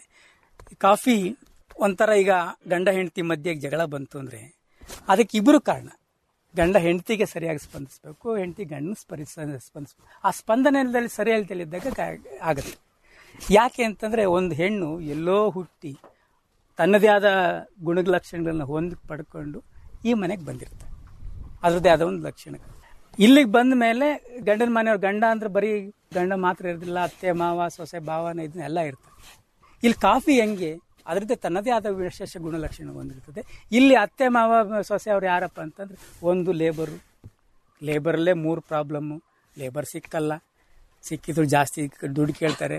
ಕಾಫಿ ಒಂಥರ ಈಗ ಗಂಡ ಹೆಂಡತಿ ಮಧ್ಯೆ ಜಗಳ ಬಂತು ಅಂದರೆ ಅದಕ್ಕೆ ಇಬ್ಬರು ಕಾರಣ ಗಂಡ ಹೆಂಡತಿಗೆ ಸರಿಯಾಗಿ ಸ್ಪಂದಿಸಬೇಕು ಹೆಂಡತಿ ಗಂಡನ ಸ್ಪರಿ ಸ್ಪಂದಿಸ್ಬೇಕು ಆ ಸ್ಪಂದನೆಯಲ್ಲಿ ಸರಿಯಾಗಿ ತಿಳಿದಾಗ ಆಗುತ್ತೆ ಯಾಕೆ ಅಂತಂದರೆ ಒಂದು ಹೆಣ್ಣು ಎಲ್ಲೋ ಹುಟ್ಟಿ ತನ್ನದೇ ಆದ ಗುಣಲಕ್ಷಣಗಳನ್ನ ಹೊಂದಿ ಪಡ್ಕೊಂಡು ಈ ಮನೆಗೆ ಬಂದಿರ್ತಾರೆ ಅದರದ್ದೇ ಆದ ಒಂದು ಲಕ್ಷಣ ಇಲ್ಲಿಗೆ ಬಂದ ಮೇಲೆ ಗಂಡನ ಮನೆಯವ್ರ ಗಂಡ ಅಂದ್ರೆ ಬರೀ ಗಂಡ ಮಾತ್ರ ಇರೋದಿಲ್ಲ ಅತ್ತೆ ಮಾವ ಸೊಸೆ ಭಾವನ ಇದನ್ನ ಎಲ್ಲ ಇರ್ತಾರೆ ಇಲ್ಲಿ ಕಾಫಿ ಹೆಂಗೆ ಅದರದ್ದೇ ತನ್ನದೇ ಆದ ವಿಶೇಷ ಗುಣಲಕ್ಷಣ ಹೊಂದಿರ್ತದೆ ಇಲ್ಲಿ ಅತ್ತೆ ಮಾವ ಸೊಸೆ ಅವ್ರು ಯಾರಪ್ಪ ಅಂತಂದ್ರೆ ಒಂದು ಲೇಬರು ಲೇಬರಲ್ಲೇ ಮೂರು ಪ್ರಾಬ್ಲಮ್ಮು ಲೇಬರ್ ಸಿಕ್ಕಲ್ಲ ಸಿಕ್ಕಿದ್ರು ಜಾಸ್ತಿ ದುಡ್ಡು ಕೇಳ್ತಾರೆ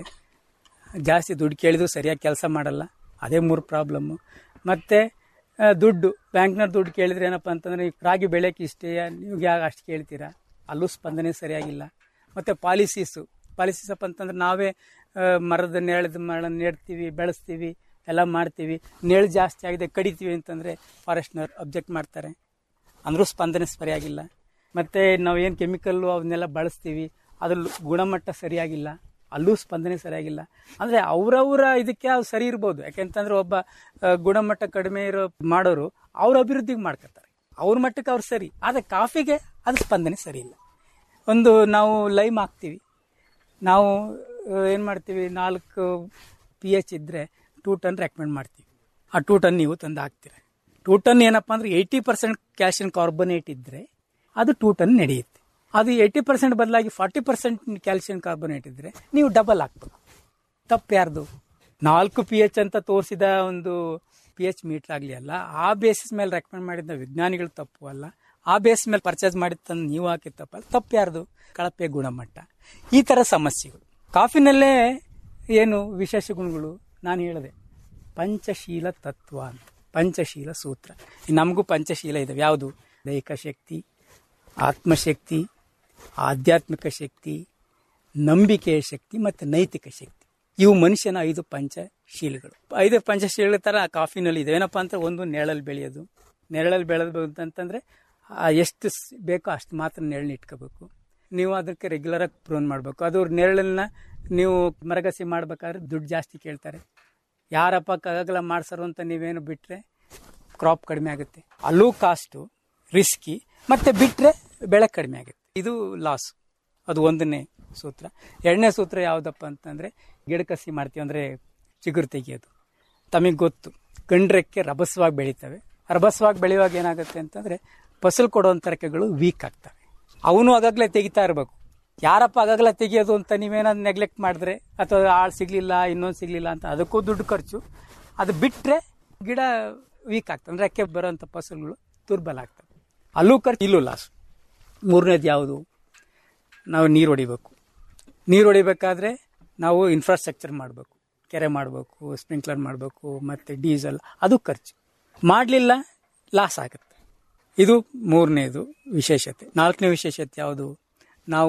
ಜಾಸ್ತಿ ದುಡ್ಡು ಕೇಳಿದ್ರು ಸರಿಯಾಗಿ ಕೆಲಸ ಮಾಡಲ್ಲ ಅದೇ ಮೂರು ಪ್ರಾಬ್ಲಮ್ಮು ಮತ್ತು ದುಡ್ಡು ಬ್ಯಾಂಕ್ನವ್ರು ದುಡ್ಡು ಕೇಳಿದ್ರೆ ಏನಪ್ಪ ಅಂತಂದರೆ ಈ ರಾಗಿ ಬೆಳೆಯೋಕೆ ಇಷ್ಟೇ ನೀವು ಯಾಕೆ ಅಷ್ಟು ಕೇಳ್ತೀರಾ ಅಲ್ಲೂ ಸ್ಪಂದನೆ ಸರಿಯಾಗಿಲ್ಲ ಮತ್ತು ಪಾಲಿಸೀಸು ಪಾಲಿಸೀಸ್ ಅಪ್ಪ ಅಂತಂದ್ರೆ ನಾವೇ ಆ, ಮರದ ನೆಳದ ಮರ ನೆಡ್ತೀವಿ ಬೆಳೆಸ್ತೀವಿ ಎಲ್ಲ ಮಾಡ್ತೀವಿ ನೆಳು ಜಾಸ್ತಿ ಆಗಿದೆ ಕಡಿತೀವಿ ಅಂತಂದರೆ ಫಾರೆಸ್ಟ್ನವ್ರು ಅಬ್ಜೆಕ್ಟ್ ಮಾಡ್ತಾರೆ ಅಂದರೂ ಸ್ಪಂದನೆ ಸರಿಯಾಗಿಲ್ಲ ಮತ್ತು ನಾವು ಏನು ಕೆಮಿಕಲ್ಲು ಅವನ್ನೆಲ್ಲ ಬಳಸ್ತೀವಿ ಅದ್ರ ಗುಣಮಟ್ಟ ಸರಿಯಾಗಿಲ್ಲ ಅಲ್ಲೂ ಸ್ಪಂದನೆ ಸರಿಯಾಗಿಲ್ಲ ಅಂದರೆ ಅವರವರ ಇದಕ್ಕೆ ಅದು ಸರಿ ಇರ್ಬೋದು ಯಾಕೆಂತಂದ್ರೆ ಒಬ್ಬ ಆ, ಗುಣಮಟ್ಟ ಕಡಿಮೆ ಇರೋ ಮಾಡೋರು ಅವ್ರ ಅಭಿವೃದ್ಧಿಗೆ ಮಾಡ್ಕೊತಾರೆ ಅವ್ರ ಮಟ್ಟಕ್ಕೆ ಅವ್ರು ಸರಿ ಆದರೆ ಕಾಫಿಗೆ ಅದು ಸ್ಪಂದನೆ ಸರಿ ಇಲ್ಲ ಒಂದು ನಾವು ಲೈಮ್ ಹಾಕ್ತೀವಿ ನಾವು ಏನು ಮಾಡ್ತೀವಿ ನಾಲ್ಕು ಪಿ ಎಚ್ ಇದ್ದರೆ ಟೂ ಟನ್ ರೆಕಮೆಂಡ್ ಮಾಡ್ತೀವಿ ಆ ಟೂ ಟನ್ ನೀವು ತಂದು ಹಾಕ್ತೀರ ಟೂ ಟನ್ ಏನಪ್ಪ ಅಂದ್ರೆ ಏಯ್ಟಿ ಪರ್ಸೆಂಟ್ ಕ್ಯಾಲ್ಸಿಯಂ ಕಾರ್ಬೊನೇಟ್ ಇದ್ದರೆ ಅದು ಟೂ ಟನ್ ನಡೆಯುತ್ತೆ ಅದು ಏಯ್ಟಿ ಪರ್ಸೆಂಟ್ ಬದಲಾಗಿ ಫಾರ್ಟಿ ಪರ್ಸೆಂಟ್ ಕ್ಯಾಲ್ಸಿಯಂ ಕಾರ್ಬೊನೇಟ್ ಇದ್ದರೆ ನೀವು ಡಬಲ್ ಹಾಕ್ಬೇಕು ತಪ್ಪು ಯಾರ್ದು ನಾಲ್ಕು ಪಿ ಎಚ್ ಅಂತ ತೋರಿಸಿದ ಒಂದು ಪಿ ಎಚ್ ಮೀಟರ್ ಆಗಲಿ ಅಲ್ಲ ಆ ಬೇಸಿಸ್ ಮೇಲೆ ರೆಕಮೆಂಡ್ ಮಾಡಿದ ವಿಜ್ಞಾನಿಗಳು ತಪ್ಪು ಅಲ್ಲ ಆ ಬೇಸ್ ಮೇಲೆ ಪರ್ಚೇಸ್ ಮಾಡಿದ ತಂದು ನೀವು ಹಾಕಿದ ತಪ್ಪಲ್ಲ ತಪ್ಪು ಯಾರ್ದು ಕಳಪೆ ಗುಣಮಟ್ಟ ಈ ಥರ ಸಮಸ್ಯೆಗಳು ಕಾಫಿನಲ್ಲೇ ಏನು ವಿಶೇಷ ಗುಣಗಳು ನಾನು ಹೇಳಿದೆ ಪಂಚಶೀಲ ತತ್ವ ಅಂತ ಪಂಚಶೀಲ ಸೂತ್ರ ನಮಗೂ ಪಂಚಶೀಲ ಇದಾವೆ ಯಾವುದು ದೈಹಿಕ ಶಕ್ತಿ ಆತ್ಮಶಕ್ತಿ ಆಧ್ಯಾತ್ಮಿಕ ಶಕ್ತಿ ನಂಬಿಕೆಯ ಶಕ್ತಿ ಮತ್ತು ನೈತಿಕ ಶಕ್ತಿ ಇವು ಮನುಷ್ಯನ ಐದು ಪಂಚಶೀಲಗಳು ಐದು ಪಂಚಶೀಲಗಳ ಥರ ಕಾಫಿನಲ್ಲಿ ಇದೆ ಏನಪ್ಪ ಅಂತ ಒಂದು ನೆರಳಲ್ಲಿ ಬೆಳೆಯೋದು ನೆರಳಲ್ಲಿ ಬೆಳೆದು ಅಂತಂದ್ರೆ ಆ ಎಷ್ಟು ಸ್- ಬೇಕೋ ಅಷ್ಟು ಮಾತ್ರ ನೆರಳನ್ನ ಇಟ್ಕೋಬೇಕು ನೀವು ಅದಕ್ಕೆ ರೆಗ್ಯುಲರಾಗಿ ಪ್ರೂನ್ ಮಾಡಬೇಕು ಅದು ನೆರಳನ್ನ ನೀವು ಮರಗಸಿ ಮಾಡ್ಬೇಕಾದ್ರೆ ದುಡ್ಡು ಜಾಸ್ತಿ ಕೇಳ್ತಾರೆ ಯಾರಪ್ಪ ಕಗಲ ಮಾಡ್ಸರು ಅಂತ ನೀವೇನು ಬಿಟ್ಟರೆ ಕ್ರಾಪ್ ಕಡಿಮೆ ಆಗುತ್ತೆ ಅಲ್ಲೂ ಕಾಸ್ಟು ರಿಸ್ಕಿ ಮತ್ತೆ ಬಿಟ್ಟರೆ ಬೆಳೆ ಕಡಿಮೆ ಆಗುತ್ತೆ ಇದು ಲಾಸ್ ಅದು ಒಂದನೇ ಸೂತ್ರ ಎರಡನೇ ಸೂತ್ರ ಯಾವುದಪ್ಪ ಅಂತಂದರೆ ಗಿಡಕಸಿ ಮಾಡ್ತೀವಿ ಅಂದರೆ ಚಿಗುರು ತೆಗಿಯೋದು ತಮಗೆ ಗೊತ್ತು ಗಂಡ್ರೆಕ್ಕೆ ರಭಸವಾಗಿ ಬೆಳೀತವೆ ರಭಸವಾಗಿ ಬೆಳೆಯುವಾಗ ಏನಾಗುತ್ತೆ ಅಂತಂದರೆ ಫಸಲು ಕೊಡುವಂಥ ರೆಕ್ಕೆಗಳು ವೀಕ್ ಆಗ್ತವೆ ಅವನು ಆಗಾಗಲೇ ತೆಗಿತಾ ಇರಬೇಕು ಯಾರಪ್ಪ ಆಗಾಗಲೇ ತೆಗಿಯೋದು ಅಂತ ನೀವೇನಾದ್ರು ನೆಗ್ಲೆಕ್ಟ್ ಮಾಡಿದ್ರೆ ಅಥವಾ ಆಳು ಸಿಗಲಿಲ್ಲ ಇನ್ನೊಂದು ಸಿಗಲಿಲ್ಲ ಅಂತ ಅದಕ್ಕೂ ದುಡ್ಡು ಖರ್ಚು ಅದು ಬಿಟ್ಟರೆ ಗಿಡ ವೀಕ್ ಆಗ್ತದೆ ಅಂದರೆ ರೆಕ್ಕೆ ಬರೋಂಥ ಫಸಲುಗಳು ದುರ್ಬಲ ಆಗ್ತವೆ ಅಲ್ಲೂ ಖರ್ಚು ಇಲ್ಲೂ ಲಾಸ್ ಮೂರನೇದು ಯಾವುದು ನಾವು ನೀರು ಹೊಡಿಬೇಕು ನೀರು ಹೊಡಿಬೇಕಾದ್ರೆ ನಾವು ಇನ್ಫ್ರಾಸ್ಟ್ರಕ್ಚರ್ ಮಾಡಬೇಕು ಕೆರೆ ಮಾಡಬೇಕು ಸ್ಪ್ರಿಂಕ್ಲರ್ ಮಾಡಬೇಕು ಮತ್ತು ಡೀಸೆಲ್ ಅದು ಖರ್ಚು ಮಾಡಲಿಲ್ಲ ಲಾಸ್ ಆಗುತ್ತೆ ಇದು ಮೂರನೇದು ವಿಶೇಷತೆ ನಾಲ್ಕನೇ ವಿಶೇಷತೆ ಯಾವುದು ನಾವು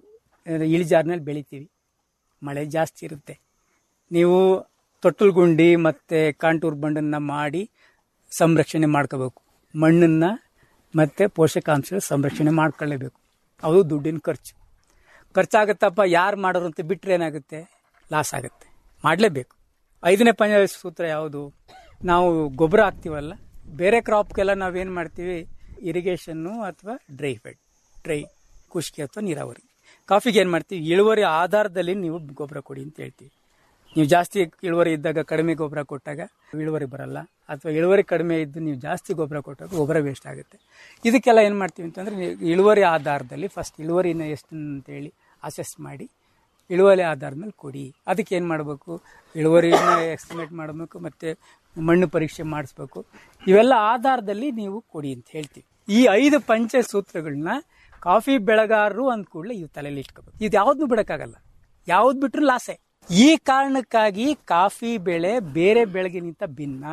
ಏನು ಇಳಿಜಾರಿನಲ್ಲಿ ಬೆಳಿತೀವಿ ಮಳೆ ಜಾಸ್ತಿ ಇರುತ್ತೆ ನೀವು ತೊಟ್ಟಲು ಗುಂಡಿ ಮತ್ತು ಕಾಂಟೂರ್ ಬಂಡನ್ನು ಮಾಡಿ ಸಂರಕ್ಷಣೆ ಮಾಡ್ಕೋಬೇಕು ಮಣ್ಣನ್ನು ಮತ್ತು ಪೋಷಕಾಂಶಗಳ ಸಂರಕ್ಷಣೆ ಮಾಡ್ಕೊಳ್ಳೇಬೇಕು ಅದು ದುಡ್ಡಿನ ಖರ್ಚು ಖರ್ಚಾಗುತ್ತಪ್ಪ ಯಾರು ಮಾಡೋರು ಅಂತ ಬಿಟ್ಟರೆ ಏನಾಗುತ್ತೆ ಲಾಸ್ ಆಗುತ್ತೆ ಮಾಡಲೇಬೇಕು ಐದನೇ ಪಂಚ ಸೂತ್ರ ಯಾವುದು ನಾವು ಗೊಬ್ಬರ ಹಾಕ್ತೀವಲ್ಲ ಬೇರೆ ಕ್ರಾಪ್ಗೆಲ್ಲ ನಾವೇನು ಮಾಡ್ತೀವಿ ಇರಿಗೇಷನ್ನು ಅಥವಾ ಡ್ರೈ ಫೆಡ್ ಡ್ರೈ ಖುಷ್ಕಿ ಅಥವಾ ನೀರಾವರಿ ಕಾಫಿಗೆ ಏನು ಮಾಡ್ತೀವಿ ಇಳುವರಿ ಆಧಾರದಲ್ಲಿ ನೀವು ಗೊಬ್ಬರ ಕೊಡಿ ಅಂತ ಹೇಳ್ತೀವಿ ನೀವು ಜಾಸ್ತಿ ಇಳುವರಿ ಇದ್ದಾಗ ಕಡಿಮೆ ಗೊಬ್ಬರ ಕೊಟ್ಟಾಗ ಇಳುವರಿ ಬರಲ್ಲ ಅಥವಾ ಇಳುವರಿ ಕಡಿಮೆ ಇದ್ದು ನೀವು ಜಾಸ್ತಿ ಗೊಬ್ಬರ ಕೊಟ್ಟಾಗ ಗೊಬ್ಬರ ವೇಸ್ಟ್ ಆಗುತ್ತೆ ಇದಕ್ಕೆಲ್ಲ ಏನು ಮಾಡ್ತೀವಿ ಅಂತಂದರೆ ನೀವು ಇಳುವರಿ ಆಧಾರದಲ್ಲಿ ಫಸ್ಟ್ ಇಳುವರಿನ ಎಷ್ಟು ಅಂತೇಳಿ ಅಸೆಸ್ ಮಾಡಿ ಇಳುವರಿ ಆಧಾರದ ಮೇಲೆ ಕೊಡಿ ಅದಕ್ಕೆ ಏನು ಮಾಡಬೇಕು ಇಳುವರಿನ ಎಸ್ಟಿಮೇಟ್ ಮಾಡಬೇಕು ಮತ್ತು ಮಣ್ಣು ಪರೀಕ್ಷೆ ಮಾಡಿಸ್ಬೇಕು ಇವೆಲ್ಲ ಆಧಾರದಲ್ಲಿ ನೀವು ಕೊಡಿ ಅಂತ ಹೇಳ್ತೀವಿ ಈ ಐದು ಪಂಚ ಸೂತ್ರಗಳನ್ನ ಕಾಫಿ ಬೆಳೆಗಾರರು ಅಂದ ಕೂಡಲೇ ಇವು ತಲೆಯಲ್ಲಿ ಇಟ್ಕೋಬೇಕು ಇದು ಯಾವ್ದು ಬಿಡಕ್ಕಾಗಲ್ಲ ಯಾವ್ದು ಬಿಟ್ರು ಲಾಸೆ ಈ ಕಾರಣಕ್ಕಾಗಿ ಕಾಫಿ ಬೆಳೆ ಬೇರೆ ಬೆಳೆಗಿನಿಂತ ಭಿನ್ನ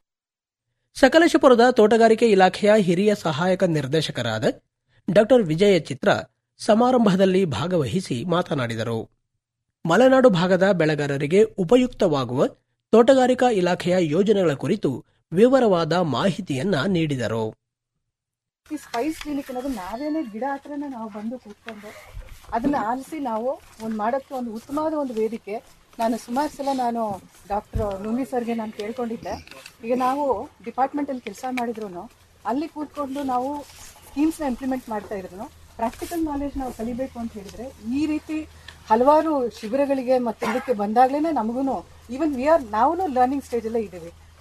ಸಕಲೇಶಪುರದ ತೋಟಗಾರಿಕೆ ಇಲಾಖೆಯ ಹಿರಿಯ ಸಹಾಯಕ ನಿರ್ದೇಶಕರಾದ ಡಾಕ್ಟರ್ ವಿಜಯ ಚಿತ್ರ ಸಮಾರಂಭದಲ್ಲಿ ಭಾಗವಹಿಸಿ ಮಾತನಾಡಿದರು ಮಲೆನಾಡು ಭಾಗದ ಬೆಳೆಗಾರರಿಗೆ ಉಪಯುಕ್ತವಾಗುವ ತೋಟಗಾರಿಕಾ ಇಲಾಖೆಯ ಯೋಜನೆಗಳ ಕುರಿತು ವಿವರವಾದ ಮಾಹಿತಿಯನ್ನ ನೀಡಿದರು ಈ ಸ್ಪೈಸ್ ಕ್ಲಿನಿಕ್ ಅನ್ನೋದು ನಾವೇನೇ ಗಿಡ ಹತ್ರನೇ ನಾವು ಬಂದು ಕೂತ್ಕೊಂಡು ಅದನ್ನ ಆಲಿಸಿ ನಾವು ಒಂದು ಮಾಡೋಕ್ಕೆ ಒಂದು ಉತ್ತಮವಾದ ಒಂದು ವೇದಿಕೆ ನಾನು ಸುಮಾರು ಸಲ ನಾನು ಡಾಕ್ಟರ್ ನುಂಗಿ ಸರ್ಗೆ ನಾನು ಕೇಳ್ಕೊಂಡಿದ್ದೆ ಈಗ ನಾವು ಡಿಪಾರ್ಟ್ಮೆಂಟಲ್ಲಿ ಕೆಲಸ ಮಾಡಿದ್ರು ಅಲ್ಲಿ ಕೂತ್ಕೊಂಡು ನಾವು ಸ್ಕೀಮ್ಸ್ನ ಇಂಪ್ಲಿಮೆಂಟ್ ಮಾಡ್ತಾ ಇದ್ರು ಪ್ರಾಕ್ಟಿಕಲ್ ನಾಲೆಜ್ ನಾವು ಕಲಿಬೇಕು ಅಂತ ಹೇಳಿದ್ರೆ ಈ ರೀತಿ ಹಲವಾರು ಶಿಬಿರಗಳಿಗೆ ಮತ್ತೆ ಇದಕ್ಕೆ ಬಂದಾಗ್ಲೇನೆ ನಮಗೂ ಈವನ್ ವಿ ಆರ್ ನಾವು ಲರ್ನಿಂಗ್ ಸ್ಟೇಜಲ್ಲೇ ಇದ್ದೀವಿ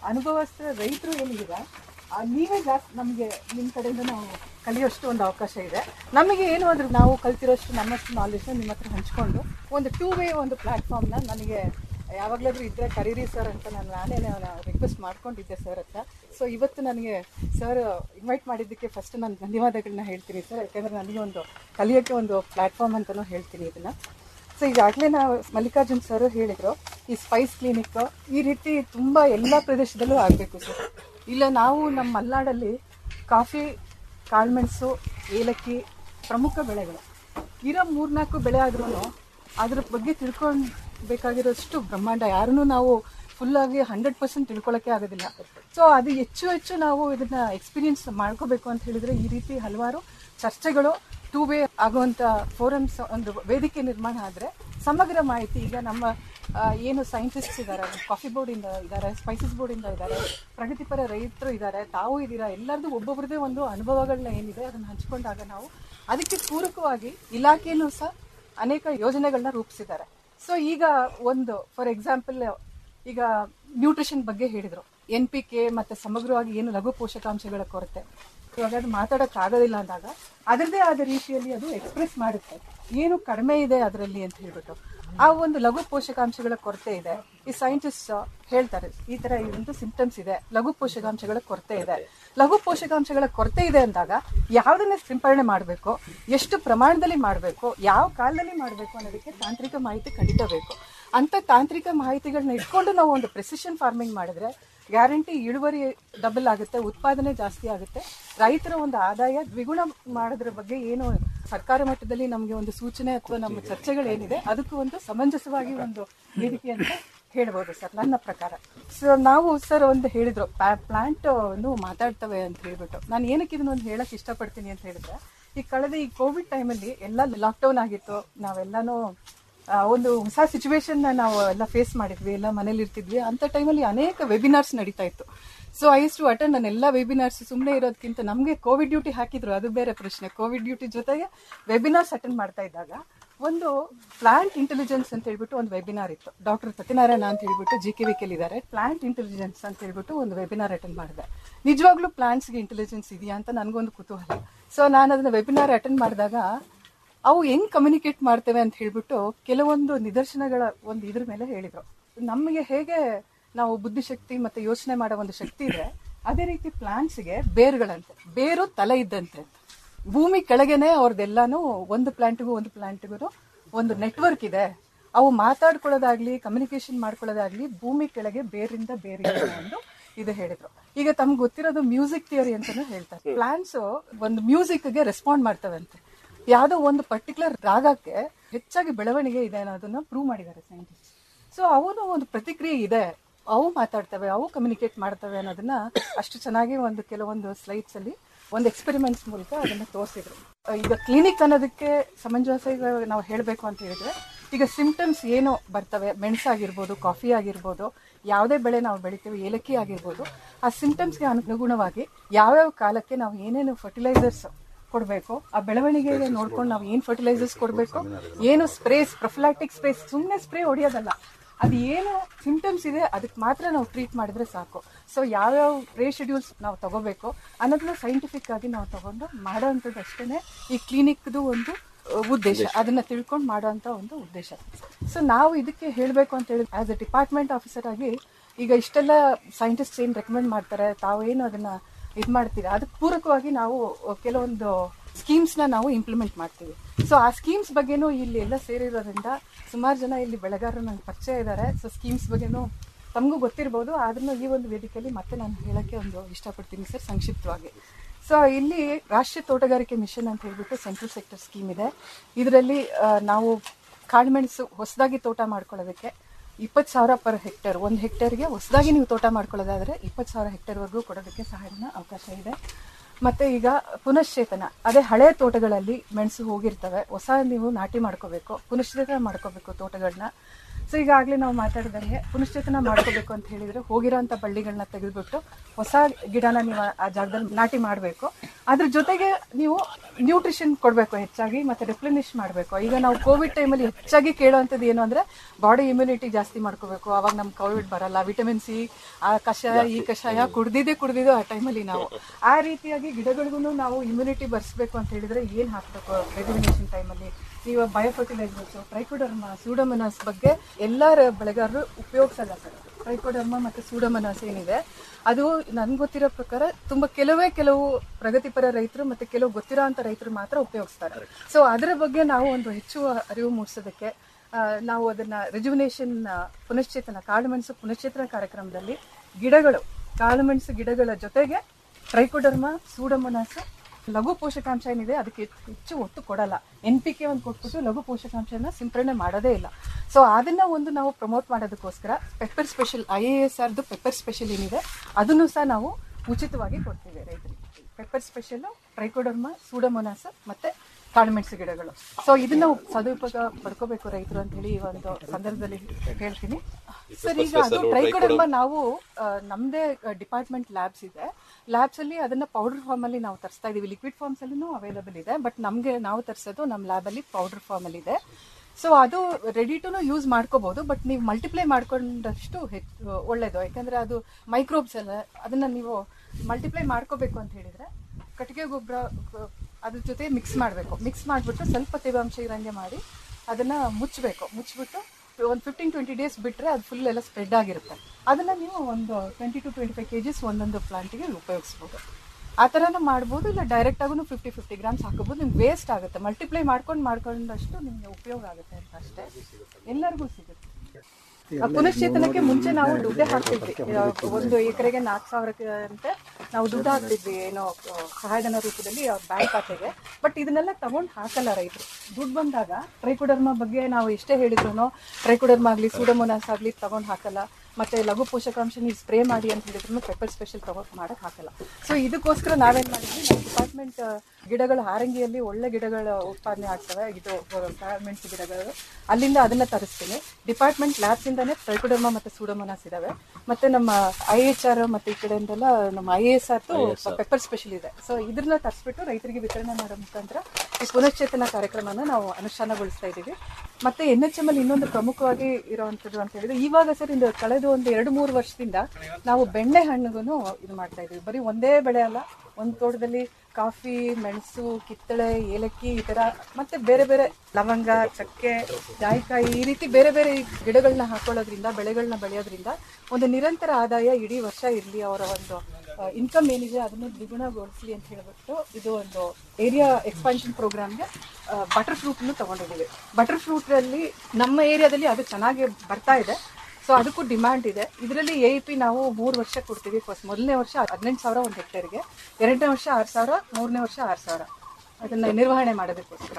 ಅನುಭವಸ್ಥ ರೈತರು ಏನಿದೆ ಆ, ನೀವೇ ಜಾಸ್ತಿ ನಮಗೆ ನಿಮ್ಮ ಕಡೆಯಿಂದ ನಾವು ಕಲಿಯೋಷ್ಟು ಒಂದು ಅವಕಾಶ ಇದೆ ನಮಗೆ ಏನು ಅಂದ್ರೆ ನಾವು ಕಲ್ತಿರೋಷ್ಟು ನಮ್ಮಷ್ಟು ನಾಲೆಜ್ನ ನಿಮ್ಮ ಹತ್ರ ಹಂಚ್ಕೊಂಡು ಒಂದು ಟೂ ವೇ ಒಂದು ಪ್ಲಾಟ್ಫಾರ್ಮ್ನ ನನಗೆ ಯಾವಾಗಲಾದ್ರೂ ಇದ್ರೆ ಕರೀರಿ ಸರ್ ಅಂತ ನಾನು ನಾನೇ ರಿಕ್ವೆಸ್ಟ್ ಮಾಡ್ಕೊಂಡಿದ್ದೆ ಸರ್ ಹತ್ರ ಸೊ ಇವತ್ತು ನನಗೆ ಸರ್ ಇನ್ವೈಟ್ ಮಾಡಿದ್ದಕ್ಕೆ ಫಸ್ಟ್ ನಾನು ಧನ್ಯವಾದಗಳನ್ನ ಹೇಳ್ತೀನಿ ಸರ್ ಯಾಕೆಂದರೆ ನನಗೆ ಒಂದು ಕಲಿಯೋಕ್ಕೆ ಒಂದು ಪ್ಲಾಟ್ಫಾರ್ಮ್ ಅಂತಲೂ ಹೇಳ್ತೀನಿ ಇದನ್ನು ಸೊ ಈಗಾಗಲೇ ನಾವು ಮಲ್ಲಿಕಾರ್ಜುನ್ ಸರ್ ಹೇಳಿದ್ರು ಈ ಸ್ಪೈಸ್ ಕ್ಲಿನಿಕ್ ಈ ರೀತಿ ತುಂಬ ಎಲ್ಲ ಪ್ರದೇಶದಲ್ಲೂ ಆಗಬೇಕು ಸರ್ ಇಲ್ಲ ನಾವು ನಮ್ಮ ಮಲ್ನಾಡಲ್ಲಿ ಕಾಫಿ ಕಾಳುಮೆಣಸು ಏಲಕ್ಕಿ ಪ್ರಮುಖ ಬೆಳೆಗಳು ಇರೋ ಮೂರ್ನಾಲ್ಕು ಬೆಳೆ ಆದ್ರೂ ಅದ್ರ ಬಗ್ಗೆ ತಿಳ್ಕೊಳ್ಬೇಕಾಗಿರೋಷ್ಟು ಬ್ರಹ್ಮಾಂಡ ಯಾರನ್ನೂ ನಾವು ಫುಲ್ಲಾಗಿ ಹಂಡ್ರೆಡ್ ಪರ್ಸೆಂಟ್ ತಿಳ್ಕೊಳ್ಳೋಕ್ಕೆ ಆಗೋದಿಲ್ಲ ಸೊ ಅದು ಹೆಚ್ಚು ಹೆಚ್ಚು ನಾವು ಇದನ್ನ ಎಕ್ಸ್ಪೀರಿಯನ್ಸ್ ಮಾಡ್ಕೋಬೇಕು ಅಂತ ಹೇಳಿದ್ರೆ ಈ ರೀತಿ ಹಲವಾರು ಚರ್ಚೆಗಳು ಟೂ ವೇ ಆಗುವಂಥ ಫೋರಮ್ಸ್ ಒಂದು ವೇದಿಕೆ ನಿರ್ಮಾಣ ಆದರೆ ಸಮಗ್ರ ಮಾಹಿತಿ ಈಗ ನಮ್ಮ ಆ, ಏನು ಸೈಂಟಿಸ್ಟ್ಸ್ ಇದ್ದಾರೆ ಕಾಫಿ ಬೋರ್ಡಿಂದ ಇದ್ದಾರೆ ಸ್ಪೈಸಸ್ ಬೋರ್ಡಿಂದ ಇದ್ದಾರೆ ಪ್ರಗತಿಪರ ರೈತರು ಇದ್ದಾರೆ ತಾವು ಇದ್ದೀರಾ ಎಲ್ಲರದು ಒಬ್ಬೊಬ್ಬರದೇ ಒಂದು ಅನುಭವಗಳನ್ನ ಏನಿದೆ ಅದನ್ನು ಹಂಚ್ಕೊಂಡಾಗ ನಾವು ಅದಕ್ಕೆ ಪೂರಕವಾಗಿ ಇಲಾಖೆಯಲ್ಲೂ ಸಹ ಅನೇಕ ಯೋಜನೆಗಳನ್ನ ರೂಪಿಸಿದ್ದಾರೆ ಸೊ ಈಗ ಒಂದು ಫಾರ್ ಎಕ್ಸಾಂಪಲ್ ಈಗ ನ್ಯೂಟ್ರಿಷನ್ ಬಗ್ಗೆ ಹೇಳಿದ್ರು ಎನ್ ಪಿ ಕೆ ಮತ್ತೆ ಸಮಗ್ರವಾಗಿ ಏನು ಲಘು ಪೋಷಕಾಂಶಗಳ ಕೊರತೆ ಇವಾಗ ಅದು ಮಾತಾಡಕ್ ಆಗೋದಿಲ್ಲ ಅಂದಾಗ ಅದರದೇ ಆದ ರೀತಿಯಲ್ಲಿ ಅದು ಎಕ್ಸ್ಪ್ರೆಸ್ ಮಾಡುತ್ತೆ ಏನು ಕಡಿಮೆ ಇದೆ ಅದರಲ್ಲಿ ಅಂತ ಹೇಳ್ಬಿಟ್ಟು ಆ ಒಂದು ಲಘು ಪೋಷಕಾಂಶಗಳ ಕೊರತೆ ಇದೆ ಈ ಸೈಂಟಿಸ್ಟ್ ಹೇಳ್ತಾರೆ ಈ ತರ ಒಂದು ಸಿಂಪ್ಟಮ್ಸ್ ಇದೆ ಲಘು ಪೋಷಕಾಂಶಗಳ ಕೊರತೆ ಇದೆ ಲಘು ಪೋಷಕಾಂಶಗಳ ಕೊರತೆ ಇದೆ ಅಂದಾಗ ಯಾವ್ದನ್ನ ಸಿಂಪರಣೆ ಮಾಡಬೇಕು ಎಷ್ಟು ಪ್ರಮಾಣದಲ್ಲಿ ಮಾಡಬೇಕು ಯಾವ ಕಾಲದಲ್ಲಿ ಮಾಡಬೇಕು ಅನ್ನೋದಕ್ಕೆ ತಾಂತ್ರಿಕ ಮಾಹಿತಿ ಖಂಡಿತ ಬೇಕು ಅಂತ ತಾಂತ್ರಿಕ ಮಾಹಿತಿಗಳನ್ನ ಇಟ್ಕೊಂಡು ನಾವು ಒಂದು ಪ್ರೆಸಿಷನ್ ಫಾರ್ಮಿಂಗ್ ಮಾಡಿದ್ರೆ ಗ್ಯಾರಂಟಿ ಇಳುವರಿ ಡಬಲ್ ಆಗುತ್ತೆ ಉತ್ಪಾದನೆ ಜಾಸ್ತಿ ಆಗುತ್ತೆ ರೈತರ ಒಂದು ಆದಾಯ ದ್ವಿಗುಣ ಮಾಡೋದ್ರ ಬಗ್ಗೆ ಏನು ಸರ್ಕಾರ ಮಟ್ಟದಲ್ಲಿ ನಮಗೆ ಒಂದು ಸೂಚನೆ ಅಥವಾ ನಮ್ಮ ಚರ್ಚೆಗಳೇನಿದೆ ಅದಕ್ಕೂ ಒಂದು ಸಮಂಜಸವಾಗಿ ಒಂದು ವೇದಿಕೆ ಅಂತ ಹೇಳ್ಬೋದು ಸರ್ ನನ್ನ ಪ್ರಕಾರ ಸೊ ನಾವು ಸರ್ ಒಂದು ಹೇಳಿದ್ರು ಪ್ಲಾಂಟ್ ಮಾತಾಡ್ತವೆ ಅಂತ ಹೇಳ್ಬಿಟ್ಟು ನಾನು ಏನಕ್ಕೆ ಇದನ್ನ ಒಂದು ಹೇಳಕ್ ಇಷ್ಟಪಡ್ತೀನಿ ಅಂತ ಹೇಳಿದ್ರೆ ಈ ಕಳೆದ ಈ ಕೋವಿಡ್ ಟೈಮಲ್ಲಿ ಎಲ್ಲ ಲಾಕ್ಡೌನ್ ಆಗಿತ್ತು ನಾವೆಲ್ಲಾನು ಆ, ಒಂದು ಹೊಸ ಸಿಚುವೇಶನ್ ನಾವು ಎಲ್ಲ ಫೇಸ್ ಮಾಡಿದ್ವಿ ಎಲ್ಲ ಮನೇಲಿ ಇರ್ತಿದ್ವಿ ಅಂತ ಟೈಮಲ್ಲಿ ಅನೇಕ ವೆಬಿನಾರ್ಸ್ ನಡೀತಾ ಇತ್ತು ಸೊ ಐ ಟು ಅಟೆಂಡ್ ನಾನು ಎಲ್ಲ ವೆಬಿನಾರ್ಸ್ ಸುಮ್ಮನೆ ಇರೋದಕ್ಕಿಂತ ನಮಗೆ ಕೋವಿಡ್ ಡ್ಯೂಟಿ ಹಾಕಿದ್ರು ಅದು ಬೇರೆ ಪ್ರಶ್ನೆ ಕೋವಿಡ್ ಡ್ಯೂಟಿ ಜೊತೆಗೆ ವೆಬಿನಾರ್ಸ್ ಅಟೆಂಡ್ ಮಾಡ್ತಾ ಇದ್ದಾಗ ಒಂದು ಪ್ಲಾಂಟ್ ಇಂಟೆಲಿಜೆನ್ಸ್ ಅಂತ ಹೇಳ್ಬಿಟ್ಟು ಒಂದು ವೆಬಿನಾರ್ ಇತ್ತು ಡಾಕ್ಟರ್ ಸತ್ಯನಾರಾಯಣ ಅಂತ ಹೇಳ್ಬಿಟ್ಟು ಜಿ ಕೆ ವಿ ಇದ್ದಾರೆ ಪ್ಲಾಂಟ್ ಇಂಟೆಲಿಜೆನ್ಸ್ ಅಂತ ಹೇಳ್ಬಿಟ್ಟು ಒಂದು ವೆಬಿನಾರ್ ಅಟೆಂಡ್ ಮಾಡಿದೆ ನಿಜವಾಗ್ಲೂ ಪ್ಲಾಂಟ್ಸ್ಗೆ ಇಂಟೆಲಿಜೆನ್ಸ್ ಇದೆಯಾ ಅಂತ ನನಗೊಂದು ಕುತೂಹಲ ಸೊ ನಾನು ಅದನ್ನ ವೆಬಿನಾರ್ ಅಟೆಂಡ್ ಮಾಡಿದಾಗ ಅವು ಹೆಂಗ್ ಕಮ್ಯುನಿಕೇಟ್ ಮಾಡ್ತೇವೆ ಅಂತ ಹೇಳ್ಬಿಟ್ಟು ಕೆಲವೊಂದು ನಿದರ್ಶನಗಳ ಒಂದು ಇದ್ರ ಮೇಲೆ ಹೇಳಿದ್ರು ನಮಗೆ ಹೇಗೆ ನಾವು ಬುದ್ಧಿಶಕ್ತಿ ಮತ್ತೆ ಯೋಚನೆ ಮಾಡೋ ಒಂದು ಶಕ್ತಿ ಇದೆ ಅದೇ ರೀತಿ ಪ್ಲಾಂಟ್ಸ್ಗೆ ಬೇರುಗಳಂತೆ ಬೇರು ತಲೆ ಇದ್ದಂತೆ ಅಂತ. ಭೂಮಿ ಕೆಳಗೆನೆ ಅವ್ರದ್ದೆಲ್ಲಾನು ಒಂದು ಪ್ಲಾಂಟ್ಗೂ ಒಂದು ಪ್ಲಾಂಟ್ಗೂ ಒಂದು ನೆಟ್ವರ್ಕ್ ಇದೆ ಅವು ಮಾತಾಡ್ಕೊಳ್ಳೋದಾಗ್ಲಿ ಕಮ್ಯುನಿಕೇಶನ್ ಮಾಡ್ಕೊಳ್ಳೋದಾಗ್ಲಿ ಭೂಮಿ ಕೆಳಗೆ ಬೇರಿಂದ ಬೇರೆ ಒಂದು ಇದು ಹೇಳಿದ್ರು ಈಗ ತಮ್ಗೆ ಗೊತ್ತಿರೋದು ಮ್ಯೂಸಿಕ್ ಥಿಯರಿ ಅಂತಾನು ಹೇಳ್ತಾರೆ ಪ್ಲಾಂಟ್ಸ್ ಒಂದು ಮ್ಯೂಸಿಕ್ಗೆ ರೆಸ್ಪಾಂಡ್ ಮಾಡ್ತವೆ ಅಂತೆ ಯಾವುದೋ ಒಂದು ಪರ್ಟಿಕ್ಯುಲರ್ ರಾಗಕ್ಕೆ ಹೆಚ್ಚಾಗಿ ಬೆಳವಣಿಗೆ ಇದೆ ಅನ್ನೋದನ್ನ ಪ್ರೂವ್ ಮಾಡಿದ್ದಾರೆ ಸೈಂಟಿಸ್ಟ್ ಸೊ ಅವನು ಒಂದು ಪ್ರತಿಕ್ರಿಯೆ ಇದೆ ಅವು ಮಾತಾಡ್ತವೆ ಅವು ಕಮ್ಯುನಿಕೇಟ್ ಮಾಡ್ತವೆ ಅನ್ನೋದನ್ನ ಅಷ್ಟು ಚೆನ್ನಾಗಿ ಒಂದು ಕೆಲವೊಂದು ಸ್ಲೈಡ್ಸ್ ಅಲ್ಲಿ ಒಂದು ಎಕ್ಸ್ಪೆರಿಮೆಂಟ್ಸ್ ಮೂಲಕ ಅದನ್ನ ತೋರಿಸಿದ್ರು ಈಗ ಕ್ಲಿನಿಕ್ ಅನ್ನೋದಕ್ಕೆ ಸಮಂಜಸ ಈಗ ನಾವು ಹೇಳಬೇಕು ಅಂತ ಹೇಳಿದ್ರೆ ಈಗ ಸಿಂಪ್ಟಮ್ಸ್ ಏನು ಬರ್ತವೆ ಮೆಣಸಾಗಿರ್ಬೋದು ಕಾಫಿ ಆಗಿರ್ಬೋದು ಯಾವುದೇ ಬೆಳೆ ನಾವು ಬೆಳಿತೀವಿ ಏಲಕ್ಕಿ ಆಗಿರ್ಬೋದು ಆ ಸಿಂಪ್ಟಮ್ಸ್ಗೆ ಅನುಗುಣವಾಗಿ ಯಾವ್ಯಾವ ಕಾಲಕ್ಕೆ ನಾವು ಏನೇನು ಫರ್ಟಿಲೈಸರ್ಸ್ ಕೊಡಬೇಕು ಆ ಬೆಳವಣಿಗೆಗೆ ನೋಡ್ಕೊಂಡು ನಾವು ಏನು ಫರ್ಟಿಲೈಸರ್ಸ್ ಕೊಡಬೇಕು ಏನು ಸ್ಪ್ರೇಸ್ ಪ್ರೊಫ್ಲಾಕ್ಟಿಕ್ ಸ್ಪ್ರೇಸ್ ಸುಮ್ಮನೆ ಸ್ಪ್ರೇ ಹೊಡೆಯೋದಲ್ಲ ಅದು ಏನು ಸಿಂಪ್ಟಮ್ಸ್ ಇದೆ ಅದಕ್ಕೆ ಮಾತ್ರ ನಾವು ಟ್ರೀಟ್ ಮಾಡಿದ್ರೆ ಸಾಕು ಸೊ ಯಾವ್ಯಾವ ಪ್ರೇ ಶೆಡ್ಯೂಲ್ಸ್ ನಾವು ತಗೋಬೇಕು ಅನ್ನೋದನ್ನ ಸೈಂಟಿಫಿಕ್ ಆಗಿ ನಾವು ತಗೊಂಡು ಮಾಡೋವಂಥದ್ದು ಅಷ್ಟೇ ಈ ಕ್ಲಿನಿಕ್ದು ಒಂದು ಅಹ್, ಉದ್ದೇಶ ಅದನ್ನ ತಿಳ್ಕೊಂಡು ಮಾಡೋಂಥ ಒಂದು ಉದ್ದೇಶ ಸೊ ನಾವು ಇದಕ್ಕೆ ಹೇಳಬೇಕು ಅಂತ ಹೇಳಿ ಆಸ್ ಎ ಡಿಪಾರ್ಟ್ಮೆಂಟ್ ಆಫೀಸರ್ ಆಗಿ ಈಗ ಇಷ್ಟೆಲ್ಲ ಸೈಂಟಿಸ್ಟ್ ಏನು ರೆಕಮೆಂಡ್ ಮಾಡ್ತಾರೆ ತಾವೇನು ಅದನ್ನ ಇದು ಮಾಡ್ತೀರಾ ಅದಕ್ಕೆ ಪೂರಕವಾಗಿ ನಾವು ಕೆಲವೊಂದು ಸ್ಕೀಮ್ಸ್ನ ನಾವು ಇಂಪ್ಲಿಮೆಂಟ್ ಮಾಡ್ತೀವಿ ಸೊ ಆ ಸ್ಕೀಮ್ಸ್ ಬಗ್ಗೆನೂ ಇಲ್ಲಿ ಎಲ್ಲ ಸೇರಿರೋದ್ರಿಂದ ಸುಮಾರು ಜನ ಇಲ್ಲಿ ಬೆಳೆಗಾರರು ನಂಗೆ ಪರಿಚಯ ಇದ್ದಾರೆ ಸೊ ಸ್ಕೀಮ್ಸ್ ಬಗ್ಗೆನೂ ತಮಗೂ ಗೊತ್ತಿರ್ಬೋದು ಆದ್ರೂ ಈ ಒಂದು ವೇದಿಕೆಯಲ್ಲಿ ಮತ್ತೆ ನಾನು ಹೇಳಕ್ಕೆ ಒಂದು ಇಷ್ಟಪಡ್ತೀನಿ ಸರ್ ಸಂಕ್ಷಿಪ್ತವಾಗಿ ಸೊ ಇಲ್ಲಿ ರಾಷ್ಟ್ರೀಯ ತೋಟಗಾರಿಕೆ ಮಿಷನ್ ಅಂತ ಹೇಳ್ಬಿಟ್ಟು ಸೆಂಟ್ರಲ್ ಸೆಕ್ಟರ್ ಸ್ಕೀಮ್ ಇದೆ ಇದರಲ್ಲಿ ನಾವು ಕಾಳುಮೆಣಸು ಹೊಸದಾಗಿ ತೋಟ ಮಾಡ್ಕೊಳ್ಳೋದಕ್ಕೆ ಇಪ್ಪತ್ತು ಸಾವಿರ ಪರ್ ಹೆಕ್ಟೇರ್ ಒಂದು ಹೆಕ್ಟೇರ್ಗೆ ಹೊಸದಾಗಿ ನೀವು ತೋಟ ಮಾಡ್ಕೊಳ್ಳೋದಾದ್ರೆ ಇಪ್ಪತ್ತು ಸಾವಿರ ಹೆಕ್ಟೇರ್ವರೆಗೂ ಕೊಡೋದಕ್ಕೆ ಸಹಾಯಧನ ಅವಕಾಶ ಇದೆ ಮತ್ತೆ ಈಗ ಪುನಶ್ಚೇತನ ಅದೇ ಹಳೆ ತೋಟಗಳಲ್ಲಿ ಮೆಣಸು ಹೋಗಿರ್ತವೆ ಹೊಸ ನೀವು ನಾಟಿ ಮಾಡ್ಕೋಬೇಕು ಪುನಶ್ಚೇತನ ಮಾಡ್ಕೋಬೇಕು ತೋಟಗಳನ್ನ ಸೊ ಈಗಾಗಲೇ ನಾವು ಮಾತಾಡಿದಂಗೆ ಪುನಶ್ಚೇತನ ಮಾಡ್ಕೋಬೇಕು ಅಂತ ಹೇಳಿದ್ರೆ ಹೋಗಿರೋಂಥ ಬಳ್ಳಿಗಳನ್ನ ತೆಗೆದುಬಿಟ್ಟು ಹೊಸ ಗಿಡನ ನೀವು ಆ ಜಾಗದಲ್ಲಿ ನಾಟಿ ಮಾಡಬೇಕು ಅದ್ರ ಜೊತೆಗೆ ನೀವು ನ್ಯೂಟ್ರಿಷನ್ ಕೊಡಬೇಕು ಹೆಚ್ಚಾಗಿ ಮತ್ತೆ ರಿಪ್ಲೆನಿಶ್ ಮಾಡಬೇಕು ಈಗ ನಾವು ಕೋವಿಡ್ ಟೈಮಲ್ಲಿ ಹೆಚ್ಚಾಗಿ ಕೇಳುವಂಥದ್ದು ಏನು ಅಂದ್ರೆ ಬಾಡಿ ಇಮ್ಯುನಿಟಿ ಜಾಸ್ತಿ ಮಾಡ್ಕೋಬೇಕು ಅವಾಗ ನಮ್ ಕೋವಿಡ್ ಬರಲ್ಲ ವಿಟಮಿನ್ ಸಿ ಆ ಕಷಾಯ ಈ ಕಷಾಯ ಕುಡ್ದಿದ್ದೆ ಕುಡ್ದಿದ್ದು ಆ ಟೈಮಲ್ಲಿ ನಾವು ಆ ರೀತಿಯಾಗಿ ಗಿಡಗಳಿಗೂ ನಾವು ಇಮ್ಯುನಿಟಿ ಬರ್ಸ್ಬೇಕು ಅಂತ ಹೇಳಿದ್ರೆ ಏನ್ ಹಾಕ್ಬೇಕು ರೆಗ್ಯುಲೇಷನ್ ಟೈಮಲ್ಲಿ ನೀವು ಬಯೋಫರ್ಟಿಲೈಸರ್ಸ್ ಟ್ರೈಕೋಡರ್ಮ ಸೂಡೋಮನಾಸ್ ಬಗ್ಗೆ ಎಲ್ಲ ಬೆಳೆಗಾರರು ಉಪಯೋಗಿಸಲ್ಲ ಸರ್ ಟ್ರೈಕೋಡರ್ಮ ಮತ್ತೆ ಸೂಡೋಮನಾಸ್ ಏನಿದೆ ಅದು ನನ್ಗೆ ಗೊತ್ತಿರೋ ಪ್ರಕಾರ ತುಂಬಾ ಕೆಲವೇ ಕೆಲವು ಪ್ರಗತಿಪರ ರೈತರು ಮತ್ತೆ ಕೆಲವು ಗೊತ್ತಿರೋ ಅಂತ ರೈತರು ಮಾತ್ರ ಉಪಯೋಗಿಸ್ತಾರೆ ಸೊ ಅದರ ಬಗ್ಗೆ ನಾವು ಒಂದು ಹೆಚ್ಚು ಅರಿವು ಮೂಡಿಸೋದಕ್ಕೆ ಆ, ನಾವು ಅದನ್ನ ರೆಜುವಿನೇಷನ್ ಪುನಶ್ಚೇತನ ಕಾಳುಮೆಣಸು ಪುನಶ್ಚೇತನ ಕಾರ್ಯಕ್ರಮದಲ್ಲಿ ಗಿಡಗಳು ಕಾಳುಮೆಣಸು ಗಿಡಗಳ ಜೊತೆಗೆ ಟ್ರೈಕೋಡರ್ಮ ಸೂಡೋಮೊನಾಸ್ ಲಘು ಪೋಷಕಾಂಶ ಏನಿದೆ ಅದಕ್ಕೆ ಹೆಚ್ಚು ಒತ್ತು ಕೊಡಲ್ಲ ಎನ್ ಪಿ ಕೆ ಒಂದು ಕೊಟ್ಬಿಟ್ಟು ಲಘು ಪೋಷಕಾಂಶನ ಸಿಂಪರಣೆ ಮಾಡೋದೇ ಇಲ್ಲ ಸೊ ಅದನ್ನ ಒಂದು ನಾವು ಪ್ರಮೋಟ್ ಮಾಡೋದಕ್ಕೋಸ್ಕರ pepper special I A S ಆರ್ದು ಪೆಪ್ಪರ್ ಸ್ಪೆಷಲ್ ಏನಿದೆ ಅದನ್ನು ಸಹ ನಾವು ಉಚಿತವಾಗಿ ಕೊಡ್ತೀವಿ ರೈತರಿಗೆ ಪೆಪ್ಪರ್ ಸ್ಪೆಷಲ್ ಟ್ರೈಕೋಡರ್ಮ ಸೂಡೋಮೊನಾಸ್ ಮತ್ತೆ ಕಾಳುಮೆಣಸು ಗಿಡಗಳು ಸೊ ಇದನ್ನ ಸದುಪಯೋಗ ಪಡ್ಕೋಬೇಕು ರೈತರು ಅಂತ ಹೇಳಿ ಈ ಒಂದು ಸಂದರ್ಭದಲ್ಲಿ ಹೇಳ್ತೀನಿ ಸರ್ ಈಗ ಅದು ಟ್ರೈಕೋಡರ್ಮ ನಾವು ಆ, ನಮ್ದೇ ಡಿಪಾರ್ಟ್ಮೆಂಟ್ ಲ್ಯಾಬ್ಸ್ ಇದೆ ಲ್ಯಾಬ್ಸ್ ಅಲ್ಲಿ ಅದನ್ನ ಪೌಡರ್ ಫಾರ್ಮ್ ಅಲ್ಲಿ ನಾವು ತರಿಸ್ತಾ ಇದೀವಿ ಲಿಕ್ವಿಡ್ ಫಾರ್ಮ್ಸ್ ಅಲ್ಲೂ ಅವೈಲಬಲ್ ಇದೆ ಬಟ್ ನಮ್ಗೆ ನಾವು ತರಿಸೋದು ನಮ್ಮ ಲ್ಯಾಬ್ ಅಲ್ಲಿ ಪೌಡರ್ ಫಾರ್ಮ್ ಅಲ್ಲಿ ಇದೆ ಸೊ ಅದು ರೆಡಿ ಟುನು ಯೂಸ್ ಮಾಡ್ಕೋಬಹುದು ಬಟ್ ನೀವು ಮಲ್ಟಿಪ್ಲೈ ಮಾಡ್ಕೊಂಡಷ್ಟು ಹೆಚ್ಚು ಒಳ್ಳೇದು ಯಾಕಂದ್ರೆ ಅದು ಮೈಕ್ರೋಬ್ಸ್ ಎಲ್ಲ ಅದನ್ನ ನೀವು ಮಲ್ಟಿಪ್ಲೈ ಮಾಡ್ಕೋಬೇಕು ಅಂತ ಹೇಳಿದ್ರೆ ಕಟ್ಟಿಗೆ ಗೊಬ್ಬರ ಅದ್ರ ಜೊತೆ ಮಿಕ್ಸ್ ಮಾಡಬೇಕು ಮಿಕ್ಸ್ ಮಾಡಿಬಿಟ್ಟು ಸ್ವಲ್ಪ ತೇವಾಂಶ ಇರಂಗೆ ಮಾಡಿ ಅದನ್ನ ಮುಚ್ಚಬೇಕು ಮುಚ್ಚಿಬಿಟ್ಟು ಒಂದು ಫಿಫ್ಟೀನ್ ಟ್ವೆಂಟಿ ಡೇಸ್ ಬಿಟ್ಟರೆ ಅದು ಫುಲ್ ಎಲ್ಲ ಸ್ಪ್ರೆಡ್ ಆಗಿರುತ್ತೆ ಅದನ್ನ ನೀವು ಒಂದು twenty two twenty five KGs ಒಂದೊಂದು ಪ್ಲಾಂಟಿಗೆ ಉಪಯೋಗಿಸ್ಬೋದು ಆ ಥರನೂ ಮಾಡ್ಬೋದು ಇಲ್ಲ ಡೈರೆಕ್ಟ್ ಆಗೂ ಫಿಫ್ಟಿ ಫಿಫ್ಟಿ ಗ್ರಾಮ್ಸ್ ಹಾಕೋಬೋದು ನಿಮ್ಗೆ ವೇಸ್ಟ್ ಆಗುತ್ತೆ ಮಲ್ಟಿಪ್ಲೈ ಮಾಡ್ಕೊಂಡು ಮಾಡ್ಕೊಂಡಷ್ಟು ನಿಮ್ಗೆ ಉಪಯೋಗ ಆಗುತ್ತೆ ಅಂತ ಅಷ್ಟೇ ಎಲ್ಲರಿಗೂ ಸಿಗುತ್ತೆ ಆ ಪುನಶ್ಚೇತನಕ್ಕೆ ಮುಂಚೆ ನಾವು ದುಡ್ಡೇ ಹಾಕ್ತಿದ್ವಿ ಆ, ಒಂದು ಎಕರೆಗೆ ನಾಲ್ಕು ಸಾವಿರಕ್ಕೆ ಅಂತೆ ನಾವು ದುಡ್ಡು ಹಾಕ್ತಿದ್ವಿ ಏನೋ ಆ, ಸಹಾಯಧನ ರೂಪದಲ್ಲಿ ಅವ್ರ ಬ್ಯಾಂಕ್ ಖಾತೆಗೆ ಬಟ್ ಇದನ್ನೆಲ್ಲ ತಗೊಂಡು ಹಾಕಲ್ಲ ರೈತರು ದುಡ್ಡು ಬಂದಾಗ ಟ್ರೈಕೋಡರ್ಮಾ ಬಗ್ಗೆ ನಾವು ಎಷ್ಟೇ ಹೇಳಿದ್ರು ಟ್ರೈಕೋಡರ್ಮಾ ಆಗಲಿ ಸೂಡೋಮೋನಾಸ್ ಆಗಲಿ ತಗೊಂಡು ಹಾಕಲ್ಲ ಮತ್ತೆ ಲಘು ಪೋಷಕಾಂಶ ನೀವು ಸ್ಪ್ರೇ ಮಾಡಿ ಅಂತ ಹೇಳಿದ್ರು ಪೆಪ್ಪರ್ ಸ್ಪೆಷಲ್ ತಗೊಂಡು ಮಾಡಕ್ ಹಾಕಲ್ಲ ಸೊ ಇದಕ್ಕೋಸ್ಕರ ನಾವೇನ್ ಮಾಡಿದ್ವಿ ನಮ್ಮ ಡಿಪಾರ್ಟ್ಮೆಂಟ್ ಗಿಡಗಳ ಹಾರಂಗಿಯಲ್ಲಿ ಒಳ್ಳೆ ಗಿಡಗಳ ಉತ್ಪಾದನೆ ಆಗ್ತವೆ ಇದು ಮೆಣಸು ಗಿಡಗಳು ಅಲ್ಲಿಂದ ಅದನ್ನ ತರಿಸ್ತೀನಿ ಡಿಪಾರ್ಟ್ಮೆಂಟ್ ಲ್ಯಾಬ್ಸ್ ಇಂದಾನೆ ಟ್ರೈಕೋಡರ್ಮಾ ಮತ್ತೆ ಸೂಡೋಮೋನಾಸ್ ಇದಾವೆ ಮತ್ತೆ ನಮ್ಮ ಐ ಎಚ್ ಆರ್ ಮತ್ತೆ ಈ ಕಡೆಯಿಂದೆಲ್ಲ ನಮ್ಮ I S R pepper special ಇದೆ ಸೊ ಇದನ್ನ ತರಿಸ್ಬಿಟ್ಟು ರೈತರಿಗೆ ವಿತರಣೆ ಮಾಡೋ ಮುಖಾಂತರ ಈ ಪುನಶ್ಚೇತನ ಕಾರ್ಯಕ್ರಮನ ನಾವು ಅನುಷ್ಠಾನಗೊಳಿಸ್ತಾ ಇದ್ದೀವಿ ಮತ್ತೆ ಎನ್ ಎಚ್ ಎಂ ಅಲ್ಲಿ ಇನ್ನೊಂದು ಪ್ರಮುಖವಾಗಿ ಇರುವಂತದ್ದು ಅಂತ ಹೇಳಿದ್ರೆ ಇವಾಗ ಸರ್ ಇಂದು ಕಳೆದ ಒಂದು ಎರಡು ಮೂರು ವರ್ಷದಿಂದ ನಾವು ಬೆಣ್ಣೆ ಹಣ್ಣಿಗೂ ಇದು ಮಾಡ್ತಾ ಇದೀವಿ ಬರೀ ಒಂದೇ ಬೆಳೆ ಅಲ್ಲ ಒಂದ್ ತೋಟದಲ್ಲಿ ಕಾಫಿ ಮೆಣಸು ಕಿತ್ತಳೆ ಏಲಕ್ಕಿ ಈ ತರ ಮತ್ತೆ ಬೇರೆ ಬೇರೆ ಲವಂಗ ಚಕ್ಕೆ ಜಾಯಿಕಾಯಿ ಈ ರೀತಿ ಬೇರೆ ಬೇರೆ ಗಿಡಗಳನ್ನ ಹಾಕೊಳ್ಳೋದ್ರಿಂದ ಬೆಳೆಗಳನ್ನ ಬೆಳೆಯೋದ್ರಿಂದ ಒಂದು ನಿರಂತರ ಆದಾಯ ಇಡೀ ವರ್ಷ ಇರಲಿ ಅವರ ಒಂದು ಇನ್ಕಮ್ ಏನಿದೆ ಅದನ್ನು ದ್ವಿಗುಣಗೊಳಿಸಲಿ ಅಂತ ಹೇಳ್ಬಿಟ್ಟು ಇದು ಒಂದು ಏರಿಯಾ ಎಕ್ಸ್ಪಾನ್ಷನ್ ಪ್ರೋಗ್ರಾಮ್ಗೆ ಬಟರ್ ಫ್ರೂಟ್ನು ತಗೊಂಡಿದ್ದೀವಿ ಬಟರ್ ಫ್ರೂಟ್ ಅಲ್ಲಿ ನಮ್ಮ ಏರಿಯಾದಲ್ಲಿ ಅದು ಚೆನ್ನಾಗಿ ಬರ್ತಾ ಇದೆ ಸೊ ಅದಕ್ಕೂ ಡಿಮ್ಯಾಂಡ್ ಇದೆ ಇದರಲ್ಲಿ ಎ ಪಿ ನಾವು ಮೂರು ವರ್ಷ ಕೊಡ್ತೀವಿ ಫಸ್ಟ್ ಮೊದಲನೇ ವರ್ಷ ಹದಿನೆಂಟು ಸಾವಿರ ಒಂದು ಹೆಕ್ಟೇರ್ಗೆ ಎರಡನೇ ವರ್ಷ ಆರು ಸಾವಿರ ಮೂರನೇ ವರ್ಷ ಆರು ಸಾವಿರ ಅದನ್ನ ನಿರ್ವಹಣೆ ಮಾಡೋದಕ್ಕೋಸ್ಕರ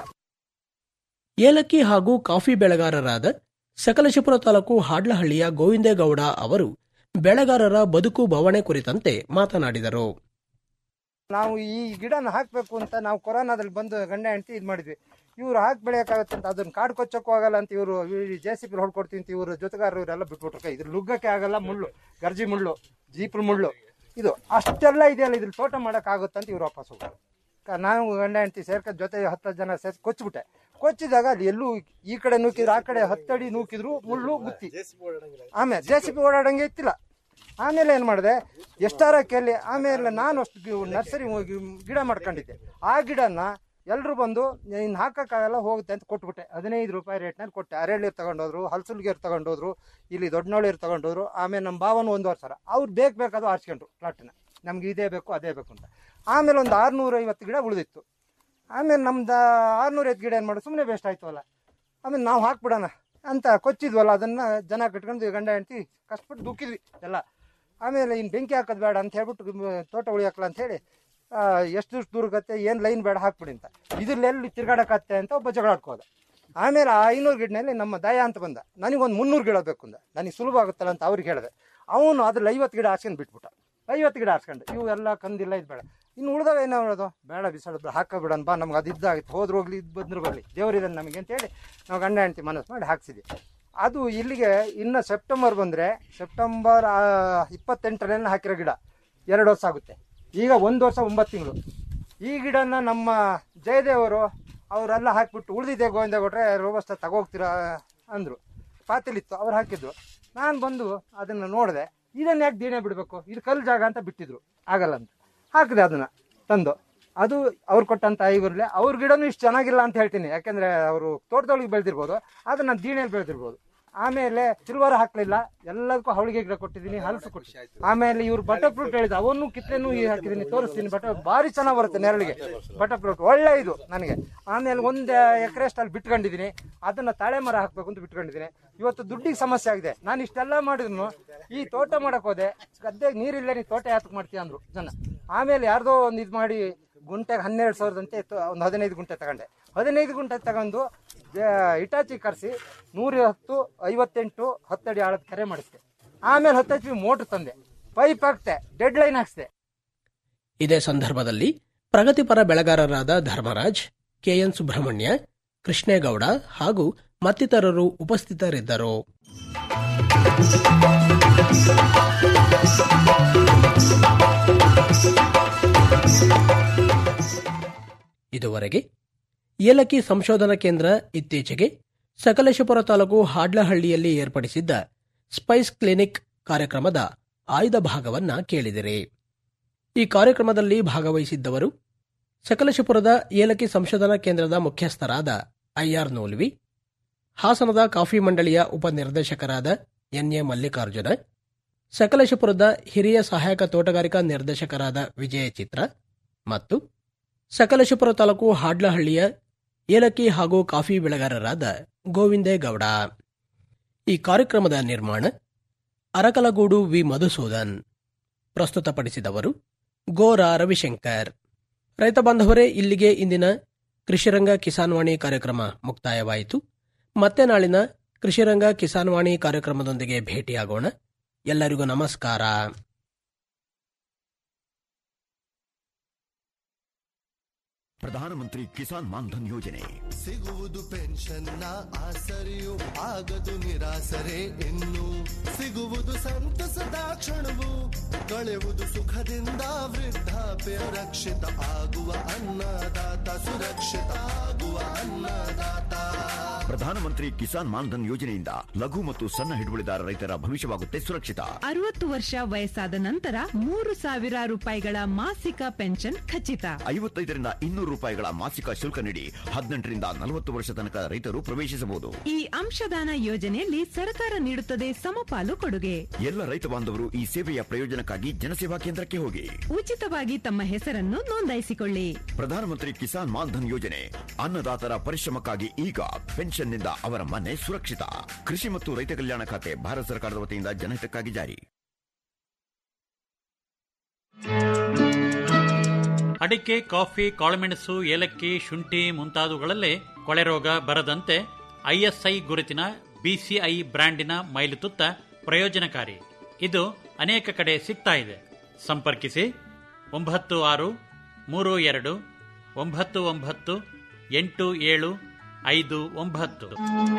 ಏಲಕ್ಕಿ ಹಾಗೂ ಕಾಫಿ ಬೆಳೆಗಾರರಾದ ಸಕಲಶಪುರ ತಾಲೂಕು ಹಾಡ್ಲಹಳ್ಳಿಯ ಗೋವಿಂದೇಗೌಡ ಅವರು ಬೆಳೆಗಾರರ ಬದುಕು ಬವಣೆ ಕುರಿತಂತೆ ಮಾತನಾಡಿದರು ನಾವು ಈ ಗಿಡನ ಹಾಕಬೇಕು ಅಂತ ನಾವು ಕೊರೋನಾದಲ್ಲಿ ಬಂದು ಗಂಡ ಹೆಂಡತಿ ಇದು ಮಾಡಿದ್ವಿ ಇವ್ರು ಹಾಕಿ ಬೆಳೆಯೋಕ್ಕಾಗತ್ತೆ ಅಂತ ಅದನ್ನ ಕಾಡು ಕೊಚ್ಚಕ್ಕೂ ಆಗಲ್ಲ ಅಂತ ಇವರು ಜೆ ಸಿ ಪಿ ಹೊಡ್ಕೊಡ್ತೀನಿ ಅಂತ ಇವರು ಜೊತೆಗಾರರು ಇವರೆಲ್ಲ ಬಿಟ್ಬಿಟ್ರು ಇದ್ರ ಲುಗ್ಗಕ್ಕೆ ಆಗಲ್ಲ ಮುಳ್ಳು ಗರ್ಜಿ ಮುಳ್ಳು ಜೀಪ್ರ ಮುಳ್ಳು ಇದು ಅಷ್ಟೆಲ್ಲ ಇದೆಯಲ್ಲ ಇದ್ರ ತೋಟ ಮಾಡೋಕ್ಕಾಗುತ್ತೆ ಅಂತ ಇವ್ರು ವಾಪಸ್ ಹೋಗೋರು ಕ- ನಾವು ಗಂಡ ಹೆಂಡತಿ ಸೇರ್ಕೊಂಡು ಜೊತೆ ಹತ್ತು ಜನ ಸೇರಿ ಕೊಚ್ಚಿಬಿಟ್ಟೆ ಕೊಚ್ಚಿದಾಗ ಅಲ್ಲಿ ಎಲ್ಲೂ ಈ ಕಡೆ ನೂಕಿದ್ರು ಆ ಕಡೆ ಹತ್ತಡಿ ನೂಕಿದ್ರು ಮುಳ್ಳು ಗುತ್ತಿ ಆಮೇಲೆ ಜೆ ಸಿ ಪಿ ಓಡಾಡಂಗೆ ಇತ್ತಿಲ್ಲ ಆಮೇಲೆ ಏನು ಮಾಡಿದೆ ಎಷ್ಟಾರ ಕೇಳಿ ಆಮೇಲೆ ನಾನು ಅಷ್ಟು ಗಿ- ನರ್ಸರಿ ಹೋಗಿ ಗಿಡ ಮಾಡ್ಕೊಂಡಿದ್ದೆ ಆ ಗಿಡನ ಎಲ್ಲರೂ ಬಂದು ಇನ್ನು ಹಾಕೋಕ್ಕಾಗಲ್ಲ ಹೋಗುತ್ತೆ ಅಂತ ಕೊಟ್ಬಿಟ್ಟೆ ಹದಿನೈದು ರೂಪಾಯಿ ರೇಟ್ನಲ್ಲಿ ಕೊಟ್ಟೆ ಅರೇಳಿರ್ ತಗೊಂಡೋದ್ರು ಹಲ್ಸುಲ್ಗೇರ್ ತಗೊಂಡೋದ್ರು ಇಲ್ಲಿ ದೊಡ್ಡನೋಳಿರ್ ತಗೊಂಡೋದ್ರು ಆಮೇಲೆ ನಮ್ಮ ಭಾವನ ಒಂದುವರೆ ಸಾವಿರ ಅವ್ರು ಬೇಕು ಬೇಕಾದ್ರು ಆರ್ಸ್ಕೊಂಡ್ರು ಪ್ಲಾಟ್ನ ನಮ್ಗೆ ಇದೇ ಬೇಕು ಅದೇ ಬೇಕು ಅಂತ ಆಮೇಲೆ ಒಂದು ಆರುನೂರೈವತ್ತು ಗಿಡ ಉಳಿದಿತ್ತು ಆಮೇಲೆ ನಮ್ದು ಆರುನೂರೈವತ್ತು ಗಿಡ ಏನು ಮಾಡೋದು ಸುಮ್ಮನೆ ವೇಸ್ಟ್ ಆಯ್ತು ಅಲ್ಲ ಆಮೇಲೆ ನಾವು ಹಾಕ್ಬಿಡೋಣ ಅಂತ ಕೊಚ್ಚಿದ್ವಲ್ಲ ಅದನ್ನ ಜನ ಕಟ್ಕೊಂಡು ಗಂಡ ಹೆಂಡತಿ ಕಷ್ಟಪಟ್ಟು ದುಕ್ಕಿದ್ವಿ ಎಲ್ಲ ಆಮೇಲೆ ಇನ್ನು ಬೆಂಕಿ ಹಾಕೋದು ಬೇಡ ಅಂತ ಹೇಳ್ಬಿಟ್ಟು ಮ್, ತೋಟ ಉಳಿಯಾಕಲ್ಲ ಅಂತ ಹೇಳಿ ಆ, ಎಷ್ಟು ದೂರ ದೂರಗತ್ತೆ ಏನು ಲೈನ್ ಬೇಡ ಹಾಕ್ಬಿಡಿ ಅಂತ ಇದ್ರಲ್ಲೆಲ್ಲಿ ತಿರ್ಗಾಡಕತ್ತೆ ಅಂತ ಒಬ್ಬ ಜಗಳ ಆಡ್ಕೋದ ಆಮೇಲೆ ಆ ಐನೂರು ಗಿಡನಲ್ಲಿ ನಮ್ಮ ದಯ ಅಂತ ಬಂದ ನನಗೊಂದು ಮುನ್ನೂರು ಗಿಡ ಬೇಕು ಅಂದ ನನಗೆ ಸುಲಭ ಆಗುತ್ತಲ್ಲ ಅಂತ ಅವ್ರಿಗೆ ಹೇಳಿದೆ ಅವನು ಅದ್ರಲ್ಲಿ ಐವತ್ತು ಗಿಡ ಹಾಸ್ಕೊಂಡು ಬಿಟ್ಬಿಟ್ಟ ಐವತ್ತು ಗಿಡ ಹಾಸ್ಕೊಂಡು ಇವು ಎಲ್ಲ ಕಂದಿಲ್ಲ ಇದು ಬೇಡ ಇನ್ನು ಉಳ್ದವ ಏನೋ ಹೇಳೋದು ಬೇಡ ಬಿಸಾಡೋದು ಹಾಕಬಿಡೋಣ ಬಾ ನಮ್ಗೆ ಅದು ಇದ್ದಾಗಿತ್ತು ಹೋದ್ರು ಹೋಗ್ಲಿ ಇದು ಬಂದ್ರು ಬರಲಿ ದೇವರಿದೆ ನಮಗೆ ಅಂತೇಳಿ ನಾವು ಗಂಡ ಹೆಂಡತಿ ಮನಸ್ಸು ಮಾಡಿ ಹಾಕ್ಸಿದ್ವಿ ಅದು ಇಲ್ಲಿಗೆ ಇನ್ನು ಸೆಪ್ಟೆಂಬರ್ ಬಂದರೆ ಸೆಪ್ಟೆಂಬರ್ ಆ, ಇಪ್ಪತ್ತೆಂಟರಲ್ಲಿ ಹಾಕಿರೋ ಗಿಡ ಎರಡು ವರ್ಷ ಆಗುತ್ತೆ ಈಗ ಒಂದು ವರ್ಷ ಒಂಬತ್ತು ತಿಂಗಳು ಈ ಗಿಡನ ನಮ್ಮ ಜಯದೇವರು ಅವರೆಲ್ಲ ಹಾಕ್ಬಿಟ್ಟು ಉಳಿದಿದೆ ಗೋವಿಂದ ಕೊಟ್ರೆ ರೋಬಸ್ಟ ತಗೋಗ್ತೀರಾ ಅಂದರು ಪಾತಿಲಿತ್ತು ಅವ್ರು ಹಾಕಿದ್ರು ನಾನು ಬಂದು ಅದನ್ನು ನೋಡಿದೆ ಇದನ್ನ ಯಾಕೆ ದೀಣೆ ಬಿಡಬೇಕು ಇದು ಕಲ್ಲು ಜಾಗ ಅಂತ ಬಿಟ್ಟಿದ್ರು ಆಗಲ್ಲ ಅಂತ ಹಾಕಿದೆ ಅದನ್ನ ತಂದು ಅದು ಅವ್ರು ಕೊಟ್ಟಂತ ಐವರ್ಲೆ ಅವ್ರ ಗಿಡನೂ ಇಷ್ಟು ಚೆನ್ನಾಗಿಲ್ಲ ಅಂತ ಹೇಳ್ತೀನಿ ಯಾಕೆಂದ್ರೆ ಅವರು ತೋಟದೊಳಗೆ ಬೆಳೆದಿರ್ಬೋದು ಅದನ್ನ ದೀಣೆಯಲ್ಲಿ ಬೆಳೆದಿರ್ಬೋದು ಆಮೇಲೆ ಸಿಲ್ವರ್ ಹಾಕ್ಲಿಲ್ಲ ಎಲ್ಲದಕ್ಕೂ ಹವಳಿಗೆ ಗಿಡ ಕೊಟ್ಟಿದ್ದೀನಿ ಹಲಸು ಕೊಟ್ಟು ಆಮೇಲೆ ಇವ್ರು ಬಟರ್ ಫ್ರೂಟ್ ಹೇಳಿದ ಅವನ್ನು ಕಿತ್ಲೆನೂ ಈ ಹಾಕಿದ್ದೀನಿ ತೋರಿಸ್ತೀನಿ ಬಟರ್ ಭಾರಿ ಚೆನ್ನಾಗಿ ಬರುತ್ತೆ ನೆರಳಿಗೆ ಬಟರ್ ಫ್ರೂಟ್ ಒಳ್ಳೆ ಇದು ನನಗೆ ಆಮೇಲೆ ಒಂದು ಎಕರೆ ಅಲ್ಲಿ ಬಿಟ್ಕೊಂಡಿದ್ದೀನಿ ಅದನ್ನ ತಾಳೆ ಮರ ಹಾಕ್ಬೇಕು ಅಂತ ಬಿಟ್ಕೊಂಡಿದ್ದೀನಿ ಇವತ್ತು ದುಡ್ಡಿಗೆ ಸಮಸ್ಯೆ ಆಗಿದೆ ನಾನು ಇಷ್ಟೆಲ್ಲ ಮಾಡಿದ್ರು ಈ ತೋಟ ಮಾಡಕ್ ಹೋದೆ ಗದ್ದೆಗೆ ನೀರಿಲ್ಲ ನೀ ತೋಟ ಯಾತಕ್ ಮಾಡ್ತೀಯ ಅಂದ್ರು ಜನ ಆಮೇಲೆ ಯಾರ್ದೋ ಒಂದು ಇದು ಮಾಡಿ ಗುಂಟೆಗೆ ಹನ್ನೆರಡು ಸಾವಿರದಂತೆ ಒಂದು ಹದಿನೈದು ಗುಂಟೆ ತಗೊಂಡೆ ಹದಿನೈದು ಗುಂಟೆ ತಗೊಂಡು ಜ- ಇಟಾಚಿ ಕರೆಸಿ ನೂರ ಹತ್ತು ಐವತ್ತೆಂಟು ಹತ್ತಡಿ ಆಳದ ಕೆರೆ ಮಾಡಿಸ್ದೆ ಆಮೇಲೆ ಹತ್ತು ಎಚ್ ಪಿ ಮೋಟ್ರ್ ತಂದೆ ಪೈಪ್ ಹಾಕ್ತೆ ಡೆಡ್ ಲೈನ್ ಹಾಕ್ಸ್ದೆ ಇದೇ ಸಂದರ್ಭದಲ್ಲಿ ಪ್ರಗತಿಪರ ಬೆಳೆಗಾರರಾದ ಧರ್ಮರಾಜ್ ಕೆಎನ್ ಸುಬ್ರಹ್ಮಣ್ಯ ಕೃಷ್ಣೇಗೌಡ ಹಾಗೂ ಮತ್ತಿತರರು ಉಪಸ್ಥಿತರಿದ್ದರು ಇದುವರೆಗೆ ಏಲಕ್ಕಿ ಸಂಶೋಧನಾ ಕೇಂದ್ರ ಇತ್ತೀಚೆಗೆ ಸಕಲೇಶಪುರ ತಾಲೂಕು ಹಾಡ್ಲಹಳ್ಳಿಯಲ್ಲಿ ಏರ್ಪಡಿಸಿದ್ದ ಸ್ಪೈಸ್ ಕ್ಲಿನಿಕ್ ಕಾರ್ಯಕ್ರಮದ ಆಯ್ದ ಭಾಗವನ್ನ ಕೇಳಿದಿರಿ ಈ ಕಾರ್ಯಕ್ರಮದಲ್ಲಿ ಭಾಗವಹಿಸಿದ್ದವರು ಸಕಲೇಶಪುರದ ಏಲಕ್ಕಿ ಸಂಶೋಧನಾ ಕೇಂದ್ರದ ಮುಖ್ಯಸ್ಥರಾದ ಐಆರ್ ನೋಲ್ವಿ ಹಾಸನದ ಕಾಫಿ ಮಂಡಳಿಯ ಉಪನಿರ್ದೇಶಕರಾದ ಎನ್ಎ ಮಲ್ಲಿಕಾರ್ಜುನ ಸಕಲೇಶಪುರದ ಹಿರಿಯ ಸಹಾಯಕ ತೋಟಗಾರಿಕಾ ನಿರ್ದೇಶಕರಾದ ವಿಜಯ ಚಿತ್ರ ಮತ್ತು ಸಕಲೇಶಪುರ ತಾಲೂಕು ಹಾಡ್ಲಹಳ್ಳಿಯ ಏಲಕ್ಕಿ ಹಾಗೂ ಕಾಫಿ ಬೆಳೆಗಾರರಾದ ಗೋವಿಂದೇಗೌಡ ಈ ಕಾರ್ಯಕ್ರಮದ ನಿರ್ಮಾಣ ಅರಕಲಗೂಡು ವಿ ಮಧುಸೂದನ್ ಪ್ರಸ್ತುತಪಡಿಸಿದವರು ಗೋರಾ ರವಿಶಂಕರ್ ರೈತ ಬಾಂಧವರೇ ಇಲ್ಲಿಗೆ ಇಂದಿನ ಕೃಷಿರಂಗ ಕಿಸಾನ್ವಾಣಿ ಕಾರ್ಯಕ್ರಮ ಮುಕ್ತಾಯವಾಯಿತು ಮತ್ತೆ ನಾಳಿನ ಕೃಷಿರಂಗ ಕಿಸಾನ್ವಾಣಿ ಕಾರ್ಯಕ್ರಮದೊಂದಿಗೆ ಭೇಟಿಯಾಗೋಣ ಎಲ್ಲರಿಗೂ ನಮಸ್ಕಾರ ಪ್ರಧಾನಮಂತ್ರಿ ಕಿಸಾನ್ ಮಾನ್ಧನ್ ಯೋಜನೆ ಸಿಗುವುದು ಪೆನ್ಷನ್ನ ಆಸರೆಯು ಆಗದು ನಿರಾಸರೆ ಇನ್ನು ಸಿಗುವುದು ಸಂತಸದ ಕ್ಷಣವು ಕಳೆವುದು ಸುಖದಿಂದ ವೃದ್ಧಾಪ್ಯ ರಕ್ಷಿತ ಆಗುವ ಅನ್ನದಾತ ಸುರಕ್ಷಿತ ಆಗುವ ಅನ್ನದಾತ ಪ್ರಧಾನಮಂತ್ರಿ ಕಿಸಾನ್ ಮಾನ್ಧನ್ ಯೋಜನೆಯಿಂದ ಲಘು ಮತ್ತು ಸಣ್ಣ ಹಿಡುವಳಿದಾರ ರೈತರ ಭವಿಷ್ಯವಾಗುತ್ತೆ ಸುರಕ್ಷಿತ ಅರವತ್ತು ವರ್ಷ ವಯಸ್ಸಾದ ನಂತರ ಮೂರು ಸಾವಿರ ರೂಪಾಯಿಗಳ ಮಾಸಿಕ ಪೆನ್ಷನ್ ಖಚಿತ ಐವತ್ತೈದರಿಂದ ಇನ್ನೂರು ರೂಪಾಯಿಗಳ ಮಾಸಿಕ ಶುಲ್ಕ ನೀಡಿ ಹದಿನೆಂಟರಿಂದ ನಲವತ್ತು ವರ್ಷ ತನಕ ರೈತರು ಪ್ರವೇಶಿಸಬಹುದು ಈ ಅಂಶದಾನ ಯೋಜನೆಯಲ್ಲಿ ಸರ್ಕಾರ ನೀಡುತ್ತದೆ ಸಮಪಾಲು ಕೊಡುಗೆ ಎಲ್ಲ ರೈತ ಬಾಂಧವರು ಈ ಸೇವೆಯ ಪ್ರಯೋಜನಕ್ಕಾಗಿ ಜನಸೇವಾ ಕೇಂದ್ರಕ್ಕೆ ಹೋಗಿ ಉಚಿತವಾಗಿ ತಮ್ಮ ಹೆಸರನ್ನು ನೋಂದಾಯಿಸಿಕೊಳ್ಳಿ ಪ್ರಧಾನಮಂತ್ರಿ ಕಿಸಾನ್ ಮಾನ್ಧನ್ ಯೋಜನೆ ಅನ್ನದಾತರ ಪರಿಶ್ರಮಕ್ಕಾಗಿ ಈಗ ಪೆನ್ಷನ್ನಿಂದ ಅವರ ಮನೆ ಸುರಕ್ಷಿತ ಕೃಷಿ ಮತ್ತು ರೈತ ಕಲ್ಯಾಣ ಖಾತೆ ಭಾರತ ಸರ್ಕಾರದ ವತಿಯಿಂದ ಜನಹಿತಕ್ಕಾಗಿ ಜಾರಿ ಅಡಿಕೆ ಕಾಫಿ ಕಾಳುಮೆಣಸು ಏಲಕ್ಕಿ ಶುಂಠಿ ಮುಂತಾದವುಗಳಲ್ಲೇ ಕೊಳೆರೋಗ ಬರದಂತೆ ಐಎಸ್ಐ ಗುರುತಿನ ಬಿಸಿಐ ಬ್ರ್ಯಾಂಡಿನ ಮೈಲುತುತ್ತ ಪ್ರಯೋಜನಕಾರಿ ಇದು ಅನೇಕ ಕಡೆ ಸಿಗ್ತಾ ಇದೆ ಸಂಪರ್ಕಿಸಿ ಒಂಬತ್ತು ಆರು ಮೂರು ಎರಡು ಒಂಬತ್ತು ಒಂಬತ್ತು ಎಂಟು ಏಳು ಐದು ಒಂಬತ್ತು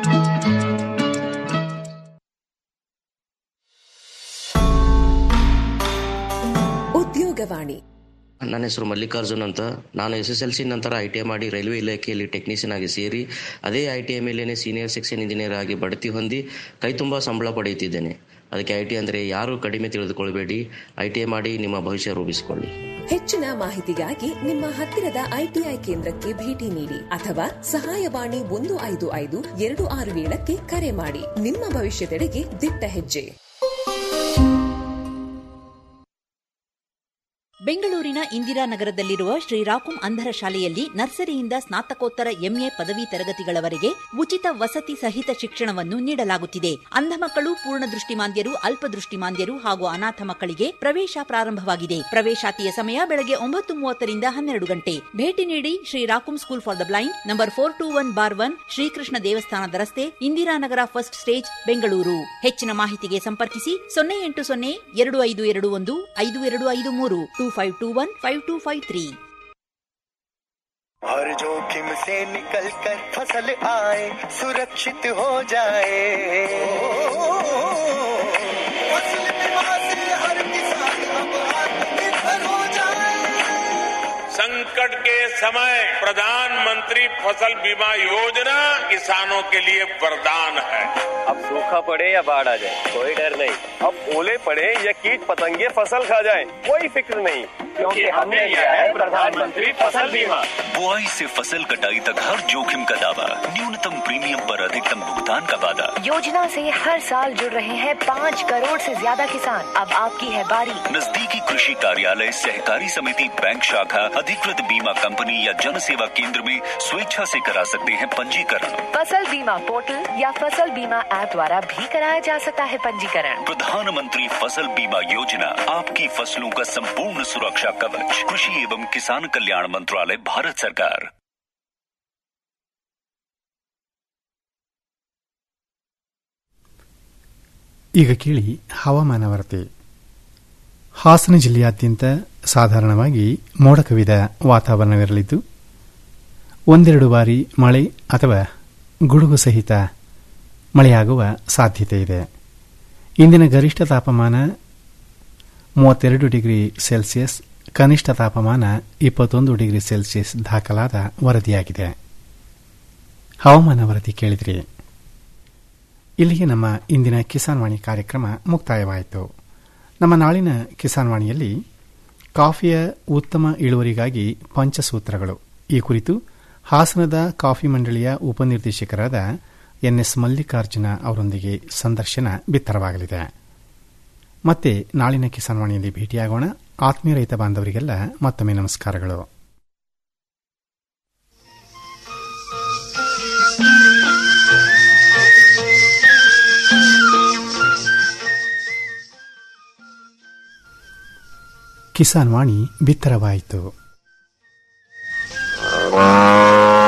ಉದ್ಯೋಗವಾಣಿ ನನ್ನ ಹೆಸರು ಮಲ್ಲಿಕಾರ್ಜುನ್ ಅಂತ ನಾನು ಎಸ್ ಎಸ್ ಎಲ್ ಸಿ ನಂತರ ಐ ಟಿ ಐ ಮಾಡಿ ರೈಲ್ವೆ ಇಲಾಖೆಯಲ್ಲಿ ಟೆಕ್ನಿಷಿಯನ್ ಆಗಿ ಸೇರಿ ಅದೇ ಐ ಟಿ ಐ ಮೇಲೇನೆ ಸೀನಿಯರ್ ಸೆಕ್ಷನ್ ಇಂಜಿನಿಯರ್ ಆಗಿ ಬಡ್ತಿ ಹೊಂದಿ ಕೈ ತುಂಬ ಸಂಬಳ ಪಡೆಯುತ್ತಿದ್ದೇನೆ ಅದಕ್ಕೆ ಐ ಟಿ ಅಂದರೆ ಯಾರು ಕಡಿಮೆ ತಿಳಿದುಕೊಳ್ಬೇಡಿ ಐ ಟಿ ಐ ಮಾಡಿ ನಿಮ್ಮ ಭವಿಷ್ಯ ರೂಪಿಸಿಕೊಳ್ಳಿ ಹೆಚ್ಚಿನ ಮಾಹಿತಿಗಾಗಿ ನಿಮ್ಮ ಹತ್ತಿರದ ಐಟಿಐ ಕೇಂದ್ರಕ್ಕೆ ಭೇಟಿ ನೀಡಿ ಅಥವಾ ಸಹಾಯವಾಣಿ ಒಂದು ಐದು ಐದು ಎರಡು ಆರು ಏಳಕ್ಕೆ ಕರೆ ಮಾಡಿ ನಿಮ್ಮ ಭವಿಷ್ಯದೆಡೆಗೆ ದಿಟ್ಟ ಹೆಜ್ಜೆ ಬೆಂಗಳೂರಿನ ಇಂದಿರಾನಗರದಲ್ಲಿರುವ ಶ್ರೀರಾಕುಂ ಅಂಧರ ಶಾಲೆಯಲ್ಲಿ ನರ್ಸರಿಯಿಂದ ಸ್ನಾತಕೋತ್ತರ ಎಂಎ ಪದವಿ ತರಗತಿಗಳವರೆಗೆ ಉಚಿತ ವಸತಿ ಸಹಿತ ಶಿಕ್ಷಣವನ್ನು ನೀಡಲಾಗುತ್ತಿದೆ ಅಂಧ ಮಕ್ಕಳು ಪೂರ್ಣ ದೃಷ್ಟಿಮಾಂದ್ಯರು ಅಲ್ಪದೃಷ್ಟಿಮಾಂದ್ಯರು ಹಾಗೂ ಅನಾಥ ಮಕ್ಕಳಿಗೆ ಪ್ರವೇಶ ಪ್ರಾರಂಭವಾಗಿದೆ ಪ್ರವೇಶಾತಿಯ ಸಮಯ ಬೆಳಗ್ಗೆ ಒಂಬತ್ತು ಮೂವತ್ತರಿಂದ ಹನ್ನೆರಡು ಗಂಟೆ ಭೇಟಿ ನೀಡಿ ಶ್ರೀರಾಕುಂ school for the blind number four two one bar one Shrikrishna ದೇವಸ್ಥಾನದ ರಸ್ತೆ ಇಂದಿರಾನಗರ ಫಸ್ಟ್ ಸ್ಟೇಜ್ ಬೆಂಗಳೂರು ಹೆಚ್ಚಿನ ಮಾಹಿತಿಗೆ ಸಂಪರ್ಕಿಸಿ ಸೊನ್ನೆ ಎಂಟು ಸೊನ್ನೆ ಎರಡು ಐದು ಎರಡು ಒಂದು ಐದು ಎರಡು ಐದು ಮೂರು two five two one five two five three हर जोखिम से निकल कर फसल आए सुरक्षित हो जाए फसल बीमा से हर किसान अब आत्मनिर्भर हो जाए संकट संकट के समय प्रधानमंत्री फसल बीमा योजना किसानों के लिए वरदान है अब सूखा पड़े या बाढ़ आ जाए कोई डर नहीं अब ओले पड़े या कीट पतंगे फसल खा जाए कोई फिक्र नहीं क्योंकि हमने लिया है प्रधानमंत्री फसल बीमा बुआई से फसल कटाई तक हर जोखिम का दावा न्यूनतम प्रीमियम पर अधिकतम भुगतान का वादा योजना से हर साल जुड़ रहे हैं पाँच करोड़ से ज्यादा किसान अब आपकी है बारी नजदीकी कृषि कार्यालय सहकारी समिति बैंक शाखा अधिकृत बीमा कंपनी या जन सेवा केंद्र में स्वेच्छा से करा सकते हैं पंजीकरण फसल बीमा पोर्टल या फसल बीमा ऐप द्वारा भी कराया जा सकता है पंजीकरण प्रधानमंत्री फसल बीमा योजना आपकी फसलों का संपूर्ण सुरक्षा कवच कृषि एवं किसान कल्याण मंत्रालय भारत सरकार ಈಗ ಕೇಳಿ ಹವಾಮಾನ ವರದಿ ಹಾಸನ ಜಿಲ್ಲೆಯಾದ್ಯಂತ ಸಾಧಾರಣವಾಗಿ ಮೋಡ ಕವಿದ ವಾತಾವರಣವಿರಲಿದ್ದು ಒಂದೆರಡು ಬಾರಿ ಮಳೆ ಅಥವಾ ಗುಡುಗು ಸಹಿತ ಮಳೆಯಾಗುವ ಸಾಧ್ಯತೆ ಇದೆ ಇಂದಿನ ಗರಿಷ್ಠ ತಾಪಮಾನ ಮೂವತ್ತೆರಡು ಡಿಗ್ರಿ ಸೆಲ್ಸಿಯಸ್ ಕನಿಷ್ಠ ತಾಪಮಾನ ಇಪ್ಪತ್ತೊಂದು ಡಿಗ್ರಿ ಸೆಲ್ಸಿಯಸ್ ದಾಖಲಾದ ವರದಿಯಾಗಿದೆ ಹವಾಮಾನ ವರದಿ ಕೇಳಿದ್ರಿ ಇಲ್ಲಿಗೆ ನಮ್ಮ ಇಂದಿನ ಕಿಸಾನ್ ವಾಣಿ ಕಾರ್ಯಕ್ರಮ ಮುಕ್ತಾಯವಾಯಿತು ನಮ್ಮ ನಾಳಿನ ಕಿಸಾನ್ ವಾಣಿಯಲ್ಲಿ ಕಾಫಿಯ ಉತ್ತಮ ಇಳುವರಿಗಾಗಿ ಪಂಚಸೂತ್ರಗಳು ಈ ಕುರಿತು ಹಾಸನದ ಕಾಫಿ ಮಂಡಳಿಯ ಉಪನಿರ್ದೇಶಕರಾದ ಎನ್ಎಸ್ ಮಲ್ಲಿಕಾರ್ಜುನ ಅವರೊಂದಿಗೆ ಸಂದರ್ಶನ ಬಿತ್ತರವಾಗಲಿದೆ ಮತ್ತೆ ನಾಳಿನ ಕಿಸಾನ್ ವಾಣಿಯಲ್ಲಿ ಭೇಟಿಯಾಗೋಣ ಆತ್ಮೀಯ ರೈತ ಬಾಂಧವರಿಗೆಲ್ಲ ಮತ್ತೊಮ್ಮೆ ನಮಸ್ಕಾರಗಳು ಕಿಸಾನ್ ವಾಣಿ ಬಿತ್ತರವಾಯಿತು